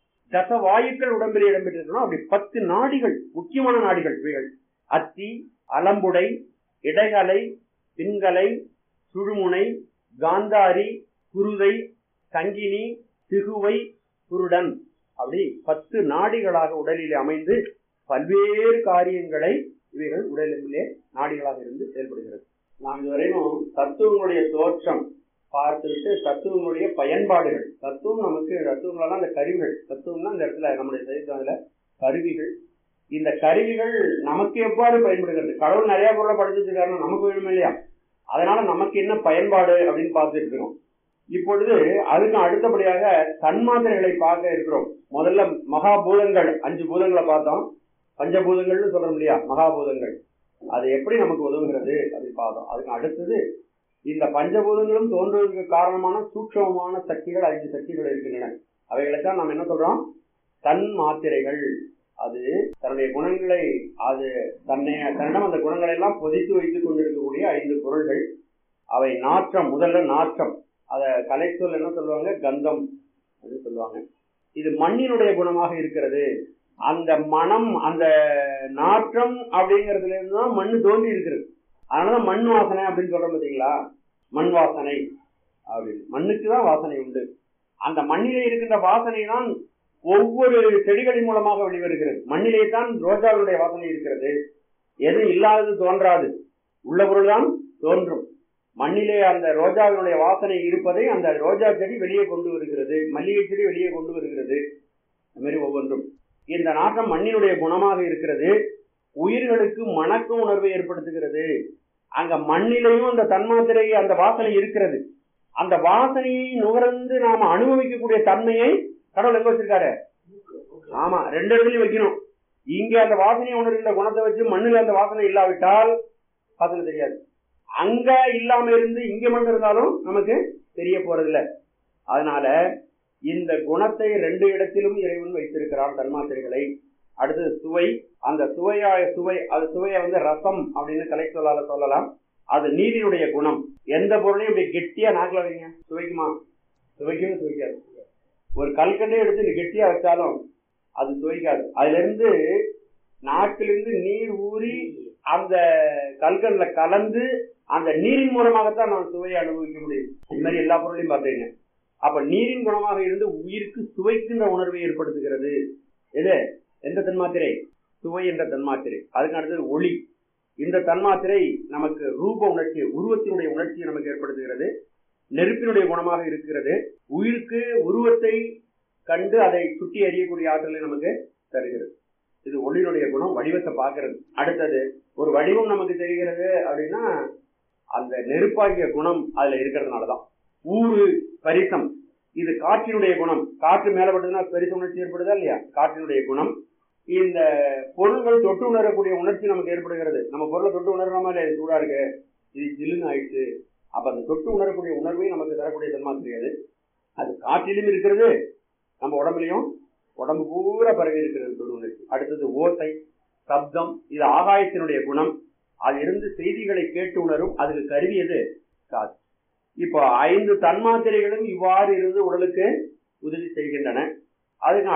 தச வாயுக்கள் உடம்பிலே இடம்பெற்றிருக்கணும் அப்படி பத்து நாடிகள் முக்கியமான நாடிகள் இவைகள் அத்தி அலம்புடை இடைகலை பின்கலை சுழுமுனை காந்தாரி குருதை சங்கினி திகுவை குருடன் அப்படி பத்து நாடிகளாக உடலிலே அமைந்து பல்வேறு காரியங்களை இவைகள் உடலிலே நாடிகளாக இருந்து செயல்படுகிறது நாம் இதுவரையும் தத்துவங்களுடைய தோற்றம் பார்த்துவிட்டு தத்துவங்களுடைய பயன்பாடுகள் தத்துவம் நமக்கு தத்துவங்களெல்லாம் அந்த கருவிகள் தத்துவம்னா இந்த இடத்துல நம்முடைய சரித்திரத்துல கருவிகள் இந்த கருவிகள் நமக்கு எவ்வாறு பயன்படுகிறது கடவுள் நிறைய பொருளை படிச்சு வச்சிருக்காருன்னா நமக்கு வேணுமே இல்லையா அதனால நமக்கு என்ன பயன்பாடு அப்படின்னு பார்த்துட்டு இருக்கோம் இப்பொழுது அதுக்கு அடுத்தபடியாக தன்மாத்திரைகளை பார்க்க இருக்கிறோம் முதல்ல மகாபூதங்கள் அஞ்சு பூதங்களை பார்த்தோம் பஞ்சபூதங்கள்னு சொல்றோம் இல்லையா மகாபூதங்கள் அது எப்படி நமக்கு உதவுகிறது அப்படின்னு பார்த்தோம் அதுக்கு அடுத்தது இந்த பஞ்சபூதங்களும் தோன்றுவதற்கு காரணமான சூட்சமமான சக்திகள் ஐந்து சக்திகள் இருக்கின்றன அவைகளைத்தான் நாம் என்ன சொல்றோம் தன் மாத்திரைகள் அது தன்னுடைய குணங்களை அது தன்னை தன்னிடம் அந்த குணங்களை எல்லாம் பொதித்து வைத்துக் கொண்டிருக்கக்கூடிய ஐந்து பொருள்கள் அவை நாற்றம் முதல்ல நாற்றம் அத கலைச்சொல் என்ன சொல்லுவாங்க கந்தம் அப்படின்னு சொல்லுவாங்க இது மண்ணினுடைய குணமாக இருக்கிறது அந்த மனம் அந்த நாற்றம் அப்படிங்கறதுல இருந்து தான் மண்ணு தோன்றி இருக்கிறது அதனாலதான் மண் வாசனை அப்படின்னு சொல்றோம் பாத்தீங்களா மண் வாசனை அப்படின்னு மண்ணுக்கு தான் வாசனை உண்டு அந்த மண்ணிலே இருக்கின்ற வாசனை தான் ஒவ்வொரு செடிகளின் மூலமாக வெளிவருகிறது மண்ணிலே தான் ரோஜாவுடைய வாசனை இருக்கிறது எது இல்லாதது தோன்றாது உள்ள பொருள் தான் தோன்றும் மண்ணிலே அந்த ரோஜாவினுடைய வாசனை இருப்பதை அந்த ரோஜா செடி வெளியே கொண்டு வருகிறது மல்லிகை செடி வெளியே கொண்டு வருகிறது அது மாதிரி ஒவ்வொன்றும் இந்த நாட்டம் மண்ணினுடைய குணமாக இருக்கிறது உயிர்களுக்கு மணக்க உணர்வை ஏற்படுத்துகிறது அங்க மண்ணிலையும் அந்த தன்மாத்திரை அந்த வாசனை இருக்கிறது அந்த வாசனையை நுகர்ந்து நாம அனுபவிக்கக்கூடிய தன்மையை கடவுள் எங்க வச்சிருக்காரு ஆமா ரெண்டு இடத்துலயும் வைக்கணும் இங்க அந்த வாசனையை உணர்கின்ற குணத்தை வச்சு மண்ணுல அந்த வாசனை இல்லாவிட்டால் வாசனை தெரியாது அங்க இல்லாம இருந்து இங்க மண் இருந்தாலும் நமக்கு தெரிய போறதில்ல அதனால இந்த குணத்தை ரெண்டு இடத்திலும் இறைவன் வைத்திருக்கிறான் தன்மாத்திரைகளை அடுத்தது சுவை அந்த சுவையா சுவை அது சுவையை வந்து ரசம் அப்படின்னு கலை சொல்லால சொல்லலாம் அது நீரினுடைய குணம் எந்த பொருளையும் இப்படி கெட்டியா நாக்கில் வைங்க சுவைக்குமா சுவைக்கவே சுவைக்காது ஒரு கல்கண்டே எடுத்து நீ கெட்டியா வச்சாலும் அது சுவைக்காது அதுல இருந்து நாக்கிலிருந்து நீர் ஊறி அந்த கல்கண்ல கலந்து அந்த நீரின் மூலமாகத்தான் நான் சுவையை அனுபவிக்க முடியும் இது மாதிரி எல்லா பொருளையும் பார்த்தீங்க அப்ப நீரின் குணமாக இருந்து உயிருக்கு சுவைக்கின்ற உணர்வை ஏற்படுத்துகிறது எது எந்த தன்மாத்திரை சுவை என்ற தன்மாத்திரை அதுக்கு அடுத்தது ஒளி இந்த தன்மாத்திரை நமக்கு ரூப உணர்ச்சி உருவத்தினுடைய உணர்ச்சியை நமக்கு ஏற்படுத்துகிறது நெருப்பினுடைய குணமாக இருக்கிறது உயிருக்கு உருவத்தை கண்டு அதை சுட்டி அறியக்கூடிய ஆற்றலை நமக்கு தருகிறது இது ஒளியினுடைய குணம் வடிவத்தை பார்க்கிறது அடுத்தது ஒரு வடிவம் நமக்கு தெரிகிறது அப்படின்னா அந்த நெருப்பாகிய குணம் அதுல இருக்கிறதுனாலதான் ஊறு பரிசம் இது காற்றினுடைய குணம் காற்று மேலப்பட்டதுன்னா பெரிச உணர்ச்சி ஏற்படுதா இல்லையா காற்றினுடைய குணம் இந்த பொருள்கள் தொட்டு உணரக்கூடிய உணர்ச்சி நமக்கு ஏற்படுகிறது நம்ம பொருளை தொட்டு உணர்றாம இல்லையா இது சூடா இருக்கு இது ஜில்லுன்னு ஆயிடுச்சு அப்ப அந்த தொட்டு உணரக்கூடிய உணர்வை நமக்கு தரக்கூடிய தன்மா தெரியாது அது காற்றிலும் இருக்கிறது நம்ம உடம்புலயும் உடம்பு பூரா பரவி இருக்கிறது தொடு உணர்ச்சி அடுத்தது ஓசை சப்தம் இது ஆகாயத்தினுடைய குணம் அது இருந்து செய்திகளை கேட்டு உணரும் அதுக்கு கருவியது காது இப்போ ஐந்து தன்மாத்திரைகளும் இவ்வாறு இருந்து உடலுக்கு உதவி செய்கின்றன அதுக்கு